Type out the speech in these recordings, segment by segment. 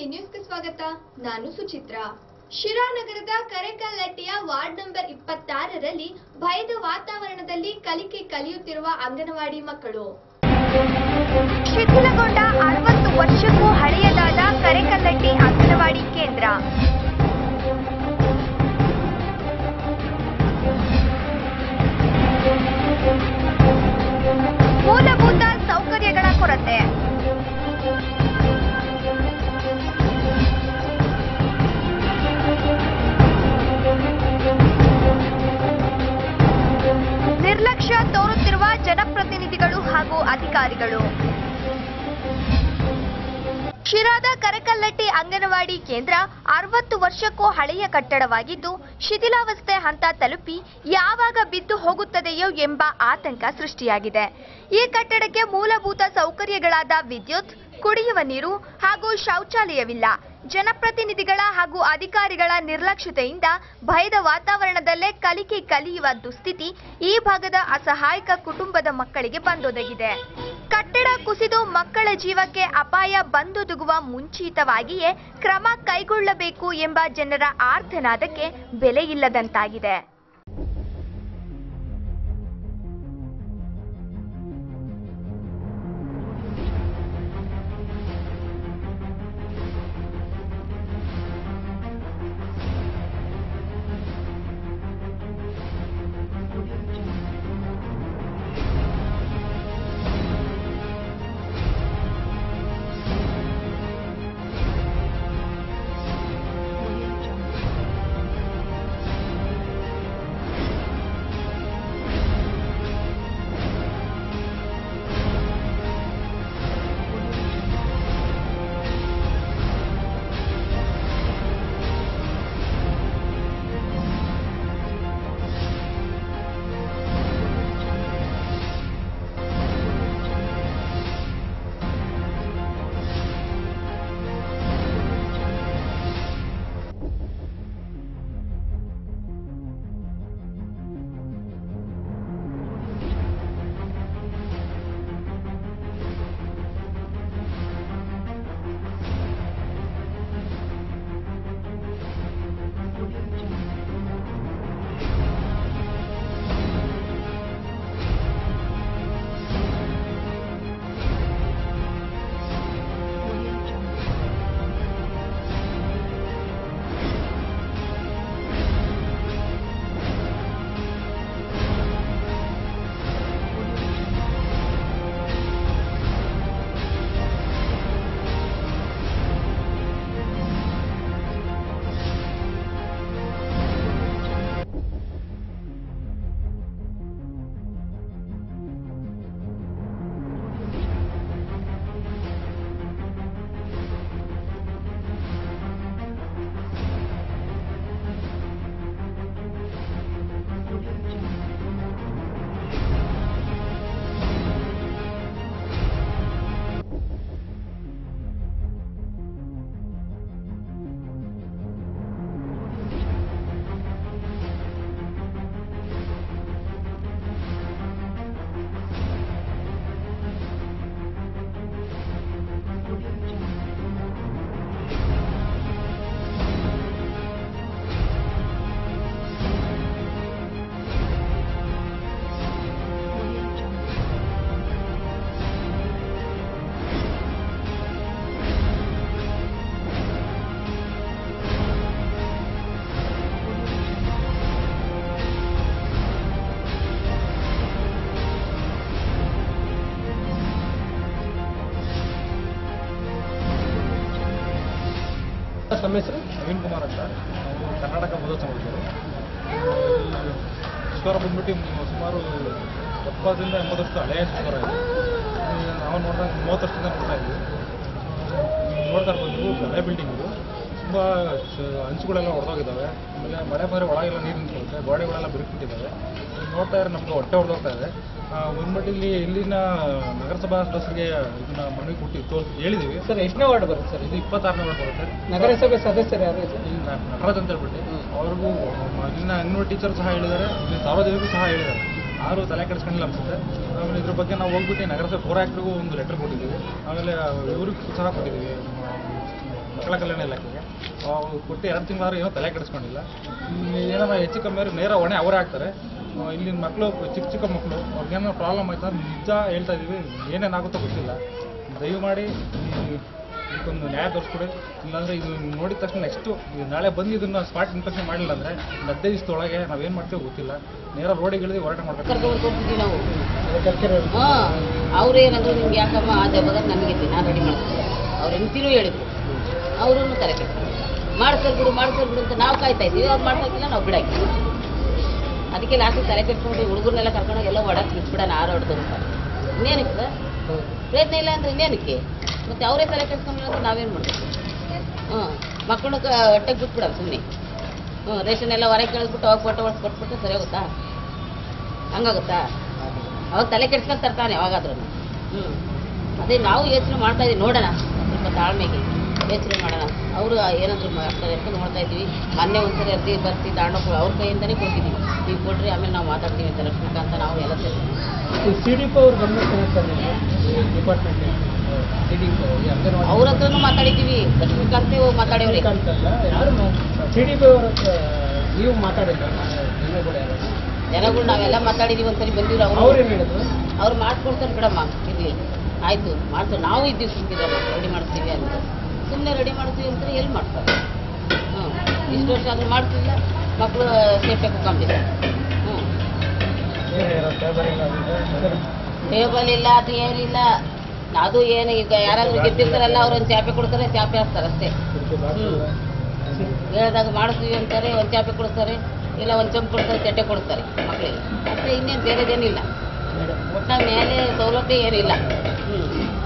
ನ್ಯೂಸ್ಗೆ ಸ್ವಾಗತ ನಾನು ಸುಚಿತ್ರಾ ಶಿರಾನಗರದ ಕರೆಕಲ್ಲಟ್ಟಿಯ ವಾರ್ಡ್ ನಂಬರ್ ಇಪ್ಪತ್ತಾರರಲ್ಲಿ ಭಯದ ವಾತಾವರಣದಲ್ಲಿ ಕಲಿಕೆ ಕಲಿಯುತ್ತಿರುವ ಅಂಗನವಾಡಿ ಮಕ್ಕಳು ಶಿಥಿಲಗೊಂಡ ಅರವತ್ತು ವರ್ಷಕ್ಕೂ ಹಳೆಯದಾದ ಕರೆಕಲ್ಲಟ್ಟಿ ಅಂಗನವಾಡಿ ಕೇಂದ್ರ ಮೂಲಭೂತ ಸೌಕರ್ಯಗಳ ಕೊರತೆ ನಿರ್ಲಕ್ಷ್ಯ ತೋರುತ್ತಿರುವ ಜನಪ್ರತಿನಿಧಿಗಳು ಹಾಗೂ ಅಧಿಕಾರಿಗಳು ಶಿರಾದ ಕರಕಲ್ಲಟ್ಟಿ ಅಂಗನವಾಡಿ ಕೇಂದ್ರ ಅರವತ್ತು ವರ್ಷಕ್ಕೂ ಹಳೆಯ ಕಟ್ಟಡವಾಗಿದ್ದು ಶಿಥಿಲಾವಸ್ಥೆ ಹಂತ ತಲುಪಿ ಯಾವಾಗ ಬಿದ್ದು ಹೋಗುತ್ತದೆಯೋ ಎಂಬ ಆತಂಕ ಸೃಷ್ಟಿಯಾಗಿದೆ ಈ ಕಟ್ಟಡಕ್ಕೆ ಮೂಲಭೂತ ಸೌಕರ್ಯಗಳಾದ ವಿದ್ಯುತ್ ಕುಡಿಯುವ ನೀರು ಹಾಗೂ ಶೌಚಾಲಯವಿಲ್ಲ ಜನಪ್ರತಿನಿಧಿಗಳ ಹಾಗೂ ಅಧಿಕಾರಿಗಳ ನಿರ್ಲಕ್ಷ್ಯತೆಯಿಂದ ಭಯದ ವಾತಾವರಣದಲ್ಲೇ ಕಲಿಕೆ ಕಲಿಯುವ ದುಸ್ಥಿತಿ ಈ ಭಾಗದ ಅಸಹಾಯಕ ಕುಟುಂಬದ ಮಕ್ಕಳಿಗೆ ಬಂದೊದಗಿದೆ ಕಟ್ಟಡ ಕುಸಿದು ಮಕ್ಕಳ ಜೀವಕ್ಕೆ ಅಪಾಯ ಬಂದೊದಗುವ ಮುಂಚಿತವಾಗಿಯೇ ಕ್ರಮ ಕೈಗೊಳ್ಳಬೇಕು ಎಂಬ ಜನರ ಆರ್ತನಾದಕ್ಕೆ ಬೆಲೆ ಇಲ್ಲದಂತಾಗಿದೆ ನಮ್ಮ ಹೆಸರು ನವೀನ್ ಕುಮಾರ್ ಅಂತ ನಾವು ಕರ್ನಾಟಕ ಬುದ್ಧ ಸಮಾಜದವರು ಈಶ್ವರ ಬಂದ್ಬಿಟ್ಟು ಮ್- ಸುಮಾರು ಎಪ್ಪತ್ತರಿಂದ ಎಂಬತ್ತು ವರ್ಷ ಹಳೆಯ ಈಶ್ವರ ಇದು ಇದು ನಾವು ನೋಡಿದಾಗ ಮೂವತ್ತು ವರ್ಷದಿಂದ ನೋಡ್ತಾ ಇದ್ವಿ ಆ, ನೋಡ್ತಾ ಇರ್ಬೋದು ನೀವು ಹಳೆ ಬಿಲ್ಡಿಂಗ್ ಇದು ತುಂಬ ಹಂಚುಗಳೆಲ್ಲ ಹೊಡೆದೋಗಿದ್ದಾವೆ ಆಮೇಲೆ ಮಳೆ ಬಂದರೆ ಒಳಗೆಲ್ಲ ನೀರು ನಿಂತ್ಕೊಳ್ಳುತ್ತೆ ಗೋಡೆಗಳೆಲ್ಲ ಬಿರುಕ್ಬಿಟ್ಟಿದ್ದಾವೆ ಇದನ್ನ ನೋಡ್ತಾ ಇದ್ರೆ ನಮ್ಗೆ ಹೊಟ್ಟೆ ಹೊಡೆದೋಗ್ತಾ ಇದೆ ಬಂದ್ಬಿಟ್ಟು ಇಲ್ಲಿ ಇಲ್ಲಿನ ನಗರಸಭಾ ಸದಸ್ಯರಿಗೆ ಇದನ್ನ ಮನವಿ ಕೊಟ್ಟು ತೋರ್ಸಿ ಹೇಳಿದ್ದೀವಿ ಸರ್ ಎಷ್ಟನೇ ವಾರ್ಡ್ ಬರುತ್ತೆ ಸರ್ ಇದು ಇಪ್ಪತ್ತಾರನೇ ವಾರ್ಡ್ ಬರುತ್ತೆ ನಗರಸಭೆ ಸದಸ್ಯರು ಯಾರು ಸರ್ ಇಲ್ಲಿ ನ- ನಟರಾಜ್ ಅಂತ ಹೇಳ್ಬಿಟ್ಟು ಅವ್ರಿಗೂ ಇಲ್ಲಿನ ಅಂಗನವಾಡಿ ಟೀಚರ್ ಸಹ ಹೇಳಿದ್ದಾರೆ ಇಲ್ಲಿ ಸಾರ್ವಜನಿಕರು ಸಹ ಹೇಳಿದ್ದಾರೆ ಯಾರು ತಲೆ ಕೆಡಿಸ್ಕೊಂಡಿಲ್ಲ ಅನ್ಸುತ್ತೆ ಆಮೇಲೆ ಇದ್ರ ಬಗ್ಗೆ ನಾವು ಹೋಗ್ಬಿಟ್ಟು ನಗರಸಭೆ ಫೋರ್ ಆ್ಯಕ್ಟ್ರಿಗೂ ಒಂದು ಲೆಟರ್ ಕೊಟ್ಟಿದ್ದೀವಿ ಆಮೇಲೆ ಇವ್ರಿಗೂ ಸಹ ಕೊಟ್ಟಿದ್ದೀವಿ ಮಕ್ಕಳ ಕಲ್ಯಾಣ ಇಲಾಖೆಗೆ ಅವ್ರು ಕೊಟ್ಟು ಎರಡು ತಿಂಗಳಾದ್ರೂ ಏನೋ ತಲೆ ಕೆಡಿಸ್ಕೊಂಡಿಲ್ಲ ಏನಾರ ಹೆಚ್ಚು ಕಮ್ಮಿ ಆದ್ರೆ ನೇರ ಹೊಣೆ ಅವರೇ ಆಗ್ತಾರೆ ಆ, ಇಲ್ಲಿನ ಮಕ್ಕಳು ಚಿಕ್ಕ ಚಿಕ್ಕ ಮಕ್ಕಳು ಅವ್ರಿಗೇನೋ ಪ್ರಾಬ್ಲಮ್ ಆಯ್ತು ಅಂದ್ರೆ ನಿಜ ಹೇಳ್ತಾ ಇದೀವಿ ಏನೇನಾಗುತ್ತೋ ಗೊತ್ತಿಲ್ಲ ದಯಮಾಡಿ ಈ- ಇದಕ್ಕೊಂದು ನ್ಯಾಯ ತೋರಿಸ್ಕೊಡಿ ಇಲ್ಲಾಂದ್ರೆ ಇದು ನೋಡಿದ ತಕ್ಷಣ ನೆಕ್ಸ್ಟು ನಾಳೆ ಬಂದು ಇದನ್ನ ಸ್ಪಾಟ್ ಇನ್ಸ್ಪೆಕ್ಷನ್ ಮಾಡಿಲ್ಲ ಅಂದ್ರೆ ಒಂದು ಹದಿನೈದು ದಿವಸದೊಳಗೆ ನಾವೇನು ಮಾಡ್ತೀವೋ ಗೊತ್ತಿಲ್ಲ ನೇರ ರೋಡಿಗೆ ಇಳಿದು ಹೋರಾಟ ಮಾಡ್ಬೇಕು ಕರ್ಕೊಂಡು ಹೋಗ್ತಿದ್ವಿ ನಾವು ಹಾಂ ಅವ್ರು ಏನಂದ್ರು ನಿಮ್ಗೆ ಯಾಕಮ್ಮ ಆ ಜಾಗದಾಗ ನನಗೆ ನಾನು ರೆಡಿ ಮಾಡ್ತೀನಿ ಅವ್ರ ಹೆಂಡ್ತಿನೂ ಹೇಳಿದ್ರು ಅವರು ತಲೆ ಕೆಡ್ತಾರೆ ಮಾಡ್ಸರ್ ಬಿಡು ಮಾಡ್ಸರ್ ಬಿಡು ಅಂತ ನಾವು ಕಾಯ್ತಾ ಇದ್ದೀವಿ ಅವ್ರು ಮಾಡ್ಸೋಕಿಲ್ಲ ನಾವು ಬಿಡಾಕಿಲ್ಲ ಅದಕ್ಕೆ ಲಾಸ್ಟ್ ತಲೆ ಕೆಡ್ಕೊಂಡು ಹುಡುಗರನ್ನೆಲ್ಲ ಕರ್ಕೊಂಡೋಗಿ ಎಲ್ಲ ಒಡಕ್ಕೆ ಬಿಟ್ಬಿಡೋಣ ಆರು ಹೊಡೆದು ಅಂತ ಇನ್ನೇನಕ್ಕೆ ಸರ್ ಪ್ರಯತ್ನ ಇಲ್ಲ ಅಂದ್ರೆ ಇನ್ನೇನಕ್ಕೆ ಮತ್ತೆ ಅವರೇ ತಲೆ ಕೆಡ್ಸ್ಕೊಂಡಿಲ್ಲ ಅಂದ್ರೆ ನಾವೇನು ಮಾಡಬೇಕು ಹ್ಞೂ ಮಕ್ಕಳು ಕ ಹೊಟ್ಟೆಗೆ ಬಿಟ್ಬಿಡೋದು ಸುಮ್ಮನೆ ಹ್ಞೂ ರೇಷನ್ ಎಲ್ಲ ಹೊರಗೆ ಕಳಿಸ್ಬಿಟ್ಟು ಅವಾಗ ಫೋಟೋ ಹೊಡ್ಸಿ ಕೊಟ್ಬಿಟ್ಟು ಸರಿ ಹೋಗುತ್ತಾ ಹಂಗಾಗುತ್ತಾ ಅವಾಗ ತಲೆ ಕೆಡ್ಸ್ಕೊಂಡು ತರ್ತಾನೆ ಯಾವಾಗಾದ್ರೂ ಹ್ಞೂ ಅದೇ ನಾವು ಯೋಚನೆ ಮಾಡ್ತಾ ಇದೀವಿ ನೋಡೋಣ ಸ್ವಲ್ಪ ತಾಳ್ಮೆಗೆ ಯೋಚನೆ ಮಾಡೋಣ ಅವರು ಏನಾದರೂ ಮಾಡ್ತಾರೆ ಅಂತ ನೋಡ್ತಾ ಇದ್ದೀವಿ ಮೊನ್ನೆ ಒಂದ್ಸರಿ ಅರ್ಜಿ ಬರ್ತಿ ತಾಂಡೋಗಿ ಅವ್ರ ಕೈಯಿಂದನೇ ಕೊಟ್ಟಿದ್ದೀವಿ ನೀವು ಕೊಡ್ರಿ ಆಮೇಲೆ ನಾವು ಮಾತಾಡ್ತೀವಿ ಅಂತ ಲಕ್ಷ್ಮೀಕಾಂತ ನಾವು ಎಲ್ಲ ಸೇರಿ ಸಿ ಡಿ ಪಿ ಅವ್ರ ಗಮನಕ್ಕೆ sir department C D P anganwadi ಅವ್ರ ಹತ್ರನೂ ಮಾತಾಡಿದ್ದೀವಿ ಲಕ್ಷ್ಮೀಕಾಂತೇ ಹೋಗಿ ಮಾತಾಡೇವ್ರಿ ಅಂತಲ್ಲ ಯಾರು ಸಿ ಡಿ ಪಿ ಅವ್ರ ಹತ್ರ ನೀವು ಮಾತಾಡಿಲ್ಲ ಜನಗಳು ಯಾರು ಜನಗಳು ನಾವೆಲ್ಲ ಮಾತಾಡಿದ್ದೀವಿ ಒಂದ್ಸರಿ ಬಂದಿವ್ರು ಅವ್ರು ಅವರು ಏನು ಹೇಳಿದ್ರು ಅವ್ರು ಮಾಡ್ಕೊಡ್ತಾರೆ ಬಿಡಮ್ಮ ಇರಲಿ ಆಯಿತು ಮಾಡ್ತಾರೆ ನಾವು ಇದ್ದೀವಿ ಸುಮ್ಮನಿರಮ್ಮ ರೆಡಿ ಮಾಡ್ತೀವಿ ಅಂತ ಸುಮ್ಮನೆ ರೆಡಿ ಮಾಡ್ತೀವಿ ಅಂತಾರೆ ಎಲ್ಲಿ ಮಾಡ್ತಾರೆ ಹ್ಞೂ ಇಷ್ಟು ವರ್ಷ ಆದರೂ ಮಾಡ್ತಿಲ್ಲ ಮಕ್ಕಳು ಸೇಫ್ಟಿ ಕಂಪ್ಲೀಟ್ ಹ್ಞೂ ಏನು ಟೇಬಲ್ ಇಲ್ಲ ಅಂದ್ರೆ ಟೇಬಲ್ ಇಲ್ಲ ಅದು ಏನಿಲ್ಲ ಅದು ಏನು ಈಗ ಯಾರಾದರೂ ಗೆದ್ದಿರ್ತಾರಲ್ಲ ಅವ್ರೊಂದು ಚಾಪೆ ಕೊಡ್ತಾರೆ ಚಾಪೆ ಹಾಕ್ತಾರೆ ಅಷ್ಟೇ ಹ್ಞೂ ಹೇಳಿದಾಗ ಮಾಡಿಸ್ತೀವಿ ಅಂತಾರೆ ಒಂದು ಚಾಪೆ ಕೊಡ್ತಾರೆ ಇಲ್ಲ ಒಂದು ಚಂಪ್ ಕೊಡ್ತಾರೆ ಚಟ್ಟೆ ಕೊಡ್ತಾರೆ ಮಕ್ಕಳಿಗೆ ಅಷ್ಟೇ ಇನ್ನೇನು ಬೇರೆದೇನಿಲ್ಲ ಒಟ್ಟ ಮೇಲೆ ಸೌಲಭ್ಯ ಏನಿಲ್ಲ ಹ್ಞೂ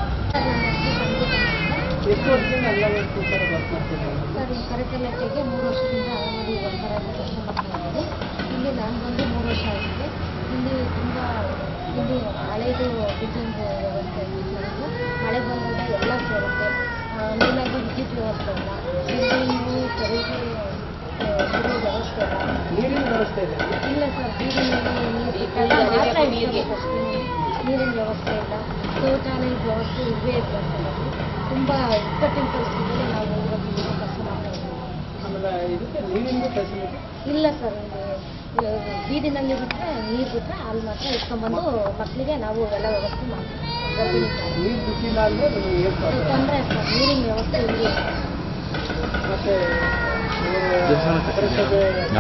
ಎಷ್ಟು ವರ್ಷದಿಂದ ಅಂಗನವಾಡಿ ಟೀಚರ್ ವರ್ಕ್ ಮಾಡ್ತಿದ್ದಾರೆ ಸರ್ ಈ ಕರೆಕಲ್ಲಟ್ಟಿಗೆ ಮೂರು ವರ್ಷದಿಂದ ಅಂಗನವಾಡಿ ವರ್ಕರ್ ಆಗಿ ಕೆಲಸ ಮಾಡ್ತಾ ಇದ್ದೀನಿ ಇಲ್ಲಿ ನಾನು ಬಂದು ಮೂರು ವರ್ಷ ಆಗಿದೆ ಇಲ್ಲಿ ತುಂಬ ಇಲ್ಲಿ ಹಳೇದು ಬಿಲ್ಡಿಂಗ್ ವ್ಯವಸ್ಥೆ ಇತ್ತು ನಮ್ಮದು ಮಳೆ ಬಂದಾಗ ಎಲ್ಲ ಸೇರುತ್ತೆ ಮೇಲಾಗಿ ವಿದ್ಯುತ್ ವ್ಯವಸ್ಥೆ ಇಲ್ಲ ಬಿಲ್ಡಿಂಗು ತೆರಿಗೆ ಶುರು ವ್ಯವಸ್ಥೆ ಇಲ್ಲ ನೀರಿನ ವ್ಯವಸ್ಥೆ ಇದೆ ಇಲ್ಲ ಸರ್ ಬೀದಿನಲ್ಲಿ ನೀರು ಬಿಟ್ಟಾಗ ಮಾತ್ರ ಇಟ್ಕೋಬೇಕು ಅಷ್ಟೇ. ನೀರಿನ ವ್ಯವಸ್ಥೆ ಇಲ್ಲ ಶೌಚಾಲಯದ ವ್ಯವಸ್ಥೆ ಇಲ್ಲವೇ ಇಲ್ಲ ಸರ್ ಅಲ್ಲಿ ತುಂಬ ಇಕ್ಕಟ್ಟಿನ ಪರಿಸ್ಥಿತಿಯಲ್ಲಿ ನಾವು ಇವತ್ತು ಇಲ್ಲಿ ಕೆಲಸ ಮಾಡ್ತಾ ಇದ್ದೀವಿ ಆಮೇಲೆ ಇದಕ್ಕೆ ನೀರಿನ ಫೆಸಿಲಿಟಿ ಇಲ್ಲ ಸರ್ ಬೀದಿನಲ್ಲಿ ಬಿಟ್ಟರೆ ನೀರು ಬಿಟ್ಟರೆ ಅಲ್ಲಿ ಮಾತ್ರ ಇಟ್ಕೊಂಡ್ಬಂದು ಮಕ್ಕಳಿಗೆ ನಾವು ಎಲ್ಲ ವ್ಯವಸ್ಥೆ ಮಾಡ್ತೀವಿ ಗರ್ಭಿಣಿ ತಾಯಿ. ನೀರು ಬಿಟ್ಟಿಲ್ಲ ಅಂದ್ರೆ ನೀವು ಏನು ಪ್ರಾಬ್ಲಮ್ ತೊಂದರೆ ಸರ್ ನೀರಿನ ವ್ಯವಸ್ಥೆ ಇಲ್ಲಿ ಮತ್ತೆ ಇವರು ನಗರಸಭೆ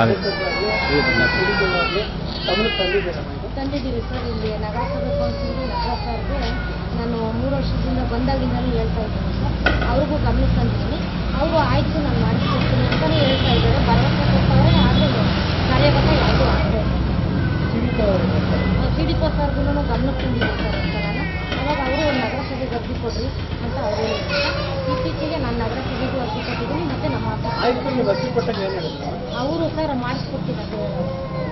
ಆಗಲಿ ಗಮನಕ್ಕೆ ತಂದಿದ್ದೀರಾ ಇದು? ತಂದಿದ್ದೀವಿ ಸರ್ ಇಲ್ಲಿ ನಗರಸಭೆ ಕೌನ್ಸಿಲ್ಗೆ ನಗರ ಸರ್ಗೆ ನಾನು ಮೂರು ವರ್ಷದಿಂದ ಬಂದಾಗಿಂದಲೂ ಹೇಳ್ತಾ ಇದ್ದೀನಿ ಸರ್ ಅವ್ರಿಗೂ ಗಮನಕ್ಕೆ ತಂದಿದ್ದೀನಿ ಅವರು ಆಯಿತು ನಾನು ಮಾಡಿಸ್ಕೊಡ್ತೀನಿ ಅಂತಲೇ ಹೇಳ್ತಾ ಇದ್ದಾರೆ ಭರವಸೆ ಕೊಡ್ತಾರೆ ಆದರೆ ಕಾರ್ಯಗತ ಯಾವುದೂ ಆಗ್ತಾ ಇಲ್ಲ ಸಿಡಿತ ಅವರು ಬರ್ತಾರೆ. ಸಿ ಡಿ ಸರ್ಗೂ ಗಮನಕ್ಕೆ ತಂದಿದ್ದೀನಿ ಸರ್ ಅಂತ ನಾನು ಅವಾಗ ಅವರು ಒಂದು ನಗರಸಭೆಗೆ ಅರ್ಜಿ ಕೊಡ್ರಿ ಅಂತ ಅವರು ಹೇಳಿದ್ರು ಇತ್ತೀಚೆಗೆ ನಾನು ನಗರಸಭೆಗೂ ಅರ್ಜಿ ಕೊಟ್ಟಿದ್ದೀನಿ ಮತ್ತು ನಮ್ಮ ಹತ್ರ ಆಯ್ತು ನೀವು ಅರ್ಜಿ ಕೊಟ್ಟಾಗ ಏನು ಹೇಳಿದ್ರು ಅವರು ಸರ್ ಮಾಡಿಸ್ಕೊಡ್ತೀನಿ ಅಂತ ಹೇಳೋರು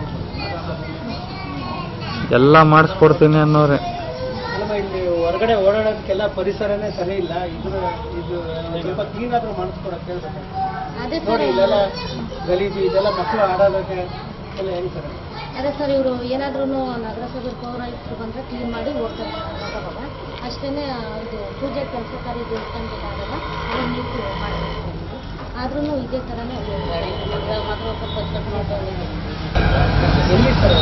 ಎಲ್ಲ ಮಾಡಿಸ್ಕೊಡ್ತೀನಿ ಅನ್ನೋರೆ ಅಲ್ಲಮ್ಮ ಇಲ್ಲಿ ಹೊರಗಡೆ ಓಡಾಡೋದಕ್ಕೆಲ್ಲ ಪರಿಸರನೇ ಸರಿ ಇಲ್ಲ ಇದ್ರ ಇದು ಸ್ವಲ್ಪ ಕ್ಲೀನ್ ಆದ್ರೂ ಮಾಡಿಸ್ಕೊಡಕ್ಕೆ ಹೇಳ್ಬೇಕು ಅದೇ ಸರ್ ನೋಡಿ ಇಲ್ಲೆಲ್ಲ ಗಲೀಜು ಇದೆಲ್ಲ ಮಕ್ಕಳು ಆಡೋದಕ್ಕೆ ಎಲ್ಲ ಹೆಂಗ್ ಸರ್ ಅದೇ ಸರ್ ಇವರು ಏನಾದ್ರೂ ನಗರಸಭೆ ಪೌರಾಯುಕ್ತರು ಬಂದರೆ ಕ್ಲೀನ್ ಮಾಡಿ ಹೋಗ್ತಾರೆ ಸರ್ ಅವಾಗ ಅಷ್ಟೇ ಇದು ಪೂಜೆ ಕೆಲಸ ಕಾರ್ಯ ದೇವಸ್ಥಾನದಲ್ಲಾದಾಗ ಎಲ್ಲ ನೀರು ಮಾಡಬೇಕು ಆದ್ರೂ ಇದೇ ಥರನೇ ಅದು ಮಾತ್ರ ಸ್ವಲ್ಪ ಕಟ್ ಮಾಡ್ತಾರೆ ಎಲ್ಲಿ ಸರ್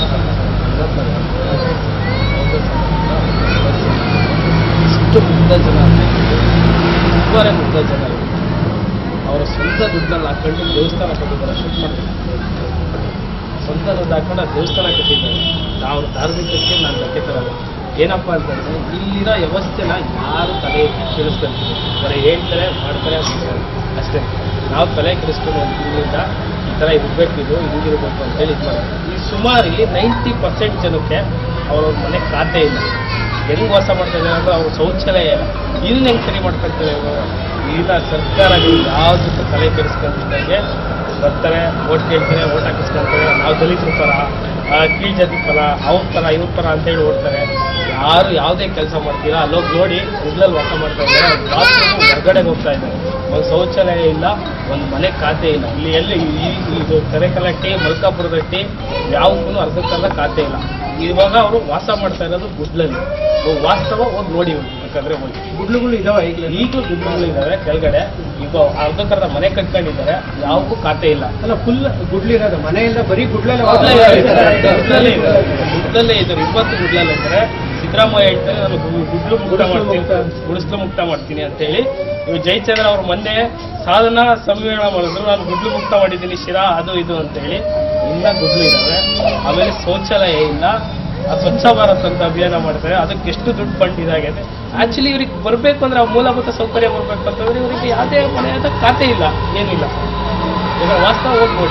ಇಷ್ಟು ಮುಗ್ಧ ಜನ ತುಂಬಾನೇ ಮುಗ್ಧ ಜನ ಇವರು. ಅವರ ಸ್ವಂತ ದುಡ್ಡಲ್ಲಿ ಹಾಕೊಂಡು ದೇವಸ್ಥಾನ ಕಟ್ಟಿದ್ದಾರೆ ಶಿಫ್ಟ್ ಮಾಡ್ತಾರೆ ಸ್ವಂತ ದುಡ್ಡು ಹಾಕೊಂಡು ಆ ದೇವಸ್ಥಾನ ಕಟ್ಟಿದ್ದಾರೆ ಅವ್ರ ಧಾರ್ಮಿಕಕ್ಕೆ ನಾನು ಲೆಕ್ಕ ತರಲ್ಲ ಏನಪ್ಪ ಅಂತಂದ್ರೆ ಇಲ್ಲಿರೋ ವ್ಯವಸ್ಥೆನ ಯಾರು ತಲೆ ಎತ್ತಿ ಕೇಳಿಸ್ಕೊಂತೀವಿ ಬರೀ ಹೇಳ್ತಾರೆ ಮಾಡ್ತಾರೆ ಅಂತಾರೆ. ಅಷ್ಟೇ ನಾವು ತಲೆ ಕೆಡಿಸ್ಕೊಂಡು ಒಂದು ತಿಂಗಳಿಂದ ಈ ಥರ ಇರಬೇಕು ಇದು ಹಿಂಗಿರ್ಬೇಕು ಅಂತೇಳಿ ಇದು ಮಾಡ್ತೀವಿ ಈ ಸುಮಾರು ಇಲ್ಲಿ ನೈಂಟಿ ಪರ್ಸೆಂಟ್ ಜನಕ್ಕೆ ಅವ್ರವ್ರ ಮನೆ ಖಾತೆ ಇಲ್ಲ ಹೆಂಗ್ ವಾಸ ಮಾಡ್ತಾ ಇದ್ದಾರೆ ಅಂದ್ರೆ ಅವ್ರ ಶೌಚಾಲಯ ಇಲ್ಲ ಇದನ್ನ ಹೆಂಗ್ ಸರಿ ಮಾಡ್ಕೊಳ್ತಾರೆ ಇವರು ಇಲ್ಲ ಸರ್ಕಾರಗಳು ಯಾವುದಕ್ಕೂ ತಲೆ ಕೆಡಿಸ್ಕೊಂತಿದ್ದಂಗೆ ಬರ್ತಾರೆ ಓಟ್ ಕೇಳ್ತಾರೆ ಓಟ್ ಹಾಕಿಸ್ಕೊಂತಾರೆ ನಾವು ದಲಿತರ ಪರ ಆ, ಕೀಳ್ ಜಾತಿ ಪರ ಅವ್ರ ಪರ ಇವ್ರ ಪರ ಅಂತೇಳಿ ಓಡ್ತಾರೆ ಯಾರು ಯಾವುದೇ ಕೆಲಸ ಮಾಡ್ತೀರಾ ಅಲ್ಲೋಗಿ ನೋಡಿ ಇದ್ರಲ್ಲಿ ವಾಸ ಮಾಡ್ತಾ ಇದ್ದಾರೆ ಬಾತ್ರೂಮ್ ಹೊರಗಡೆ ಹೋಗ್ತಾ ಇದ್ದಾರೆ ಒಂದು ಶೌಚಾಲಯ ಇಲ್ಲ ಒಂದು ಮನೆ ಖಾತೆ ಇಲ್ಲ ಇಲ್ಲಿ ಎಲ್ಲಿ ಈ- ಇದು ಕರೆಕಲಟ್ಟಿ ಮಲ್ಕಾಪುರದಟ್ಟಿ ಯಾವುದಕ್ಕೂ ಅರ್ಧಕ್ಕಲ್ಲ ಖಾತೆ ಇಲ್ಲ ಇವಾಗ ಅವರು ವಾಸ ಮಾಡ್ತಾ ಇರೋದು ಗುಡ್ಲಲ್ಲಿ ವಾಸ್ತವ ಹೋಗಿ ನೋಡಿ ಬೇಕಾದ್ರೆ ಹೋಗಿ ಗುಡ್ಲುಗಳು ಇದಾವೆ ಈಗಲೇ ಈಗಲೂ ಗುಡ್ಡಗಳು ಇದಾವೆ ಕೆಳಗಡೆ ಈಗ ಅರ್ಧಕ್ಕರ್ಧ ಮನೆ ಕಟ್ಕೊಂಡಿದ್ದಾರೆ ಯಾವಕ್ಕೂ ಖಾತೆ ಇಲ್ಲ ಅಲ್ಲ ಫುಲ್ ಗುಡ್ಲಿರೋದು ಮನೆಯಿಂದ ಬರೀ ಗುಡ್ಲಲ್ಲೇ ಗುಡ್ಲಲ್ಲೇ ಇದ್ದಾರೆ. ಗುಡ್ಲಲ್ಲೇ ಇದ್ದಾರೆ. ಗುಡ್ಲಲ್ಲೇ ಇದ್ದಾರೆ ಇಪ್ಪತ್ತು ಗುಡ್ಲಲ್ಲೇ ಇದ್ದಾರೆ ಸಿದ್ದರಾಮಯ್ಯ ಹೇಳ್ತಾರೆ ನಾನು ಗು- ಗುಡ್ಲು ಮುಕ್ತ ಗುಡಿಸ್ಲು ಮಾಡ್ತೀನಿ ಮುಕ್ತ. ಗುಡಿಸ್ಲು ಮುಕ್ತ ಮಾಡ್ತೀನಿ ಅಂತ ಹೇಳಿ ಇವ್ ಜಯಚಂದ್ರ ಅವ್ರ ಮೊನ್ನೆ ಸಾಧನ ಸಮ್ಮೇಳನ ಮಾಡಿದ್ರು ನಾನು ಗುಡ್ಲು ಮುಕ್ತ ಮಾಡಿದ್ದೀನಿ ಶಿರಾ ಅದು ಇದು ಅಂತ ಹೇಳಿ ಇನ್ನ ಗುಡ್ಲು ಇದಾವೆ ಆಮೇಲೆ ಶೌಚಾಲಯ ಇಲ್ಲ ಆ ಸ್ವಚ್ಛ ಭಾರತ್ ಅಂತ ಅಭಿಯಾನ ಮಾಡ್ತಾರೆ ಅದಕ್ಕೆ ಎಷ್ಟು ದುಡ್ಡು ಫಂಡ್ ಇದಾಗಿದೆ ಆಕ್ಚುಲಿ ಇವ್ರಿಗೆ ಬರಬೇಕು ಅಂದ್ರೆ ಆ ಮೂಲಭೂತ ಸೌಕರ್ಯ ಬರಬೇಕು ಅಂತಂದ್ರೆ ಇವರಿಗೆ ಯಾವುದೇ ಮನೆಯಾದ ಖಾತೆ ಇಲ್ಲ ಏನಿಲ್ಲ ಈಗ ವಾಸ್ತವ ಹೋಗಿ ನೋಡಿ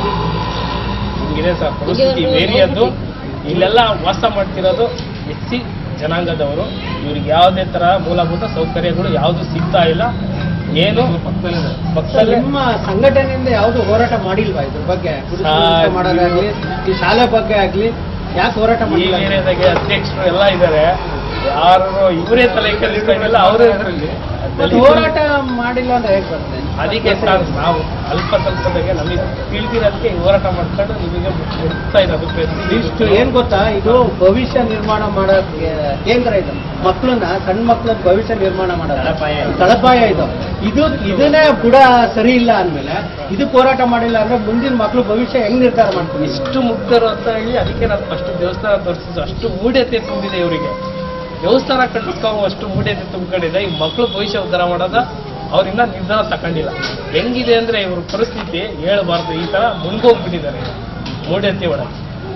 ಹಿಂಗಿದೆ ಸರ್ ಪರಿಸ್ಥಿತಿ ಏರಿಯಾದ್ದು ಇಲ್ಲೆಲ್ಲ ವಾಸ ಮಾಡ್ತಿರೋದು ಎಸ್ ಸಿ ಜನಾಂಗದವರು ಇವ್ರಿಗೆ ಯಾವುದೇ ತರ ಮೂಲಭೂತ ಸೌಕರ್ಯಗಳು ಯಾವುದು ಸಿಗ್ತಾ ಇಲ್ಲ ಏನು ಸರ್, ಪಕ್ಕದಲ್ಲೇ ನಿಮ್ಮ ಸಂಘಟನೆಯಿಂದ ಯಾವುದು ಹೋರಾಟ ಮಾಡಿಲ್ವಾ ಇದ್ರ ಬಗ್ಗೆ ಗುಡಿಸ್ಲು ಸರ್, ಮುಕ್ತ ಮಾಡೋದಾಗ್ಲಿ ಈ ಶಾಲೆ ಬಗ್ಗೆ ಆಗ್ಲಿ ಯಾಕೆ ಹೋರಾಟ ಈ ಮಾಡಿಲ್ಲ ಏರಿಯಾದಾಗೆ ಅಧ್ಯಕ್ಷರು ಎಲ್ಲ ಇದ್ದಾರೆ ಯಾರು ಇವರೇ ತಲೆ ಕೆಡಿಸ್ಕೊಂಡಿಲ್ಲ ಅವರೇ ಇದರಲ್ಲಿ ಮತ್ತೆ ಹೋರಾಟ ಮಾಡಿಲ್ಲ ಅಂತ ಹೇಗೆ ಬರ್ತದೆ ಅದಕ್ಕೆ ಸರ್ ನಾವು ಅಲ್ಪಸಂಖ್ಯಾತರಿಗೆ ನಮಗೆ ತಿಳಿದಿರೋದಕ್ಕೆ ಈ ಹೋರಾಟ ಮಾಡ್ಕೊಂಡು ನಿಮಗೆ ಬಿಡ್ತಾ ಇರೋದು ಇಷ್ಟು ಇಷ್ಟು ಏನ್ ಗೊತ್ತಾ ಇದು ಭವಿಷ್ಯ ನಿರ್ಮಾಣ ಮಾಡೋಕೆ ಕೇಂದ್ರ ಇದು ಮಕ್ಕಳನ್ನ ಸಣ್ಣ ಮಕ್ಕಳ ಭವಿಷ್ಯ ನಿರ್ಮಾಣ ಮಾಡೋದು ತಳಪಾಯ. ತಳಪಾಯ ಇದು ಇದು ಇದನ್ನೇ ಬುಡ ಸರಿ ಇಲ್ಲ ಅಂದ್ಮೇಲೆ ಇದಕ್ಕೆ ಹೋರಾಟ ಮಾಡಿಲ್ಲ ಅಂದ್ರೆ ಮುಂದಿನ ಮಕ್ಕಳು ಭವಿಷ್ಯ ಹೆಂಗ್ ನಿರ್ಧಾರ ಮಾಡ್ತೀವಿ ಎಷ್ಟು ಮುಗ್ಧರು ಅಂತ ಹೇಳಿ ಅದಕ್ಕೆ ನಾನು ಫಸ್ಟ್ ದೇವಸ್ಥಾನ ತೋರಿಸಿದ್ದು ಅಷ್ಟು ಮೂಢ್ಯತೆ ತುಂಬಿದೆ ಇವರಿಗೆ ದೇವಸ್ಥಾನ ಕಟ್ಟಿಸ್ಕೊ ಅಷ್ಟು ಮೂಢ್ಯತೆ ತುಂಬಿಕೊಂಡಿದೆ ಈ ಮಕ್ಕಳು ಭವಿಷ್ಯ ಉದ್ಧಾರ ಮಾಡೋದ ಅವ್ರಿಂದ ನಿರ್ಧಾರ ತಗೊಂಡಿಲ್ಲ ಹೆಂಗಿದೆ ಅಂದ್ರೆ ಇವ್ರ ಪರಿಸ್ಥಿತಿ ಹೇಳಬಾರ್ದು ಈ ತರ ಮುನ್ಗೋಗ್ಬಿಟ್ಟಿದ್ದಾರೆ ಮೂಢ್ಯತೆ ಒಳಗೆ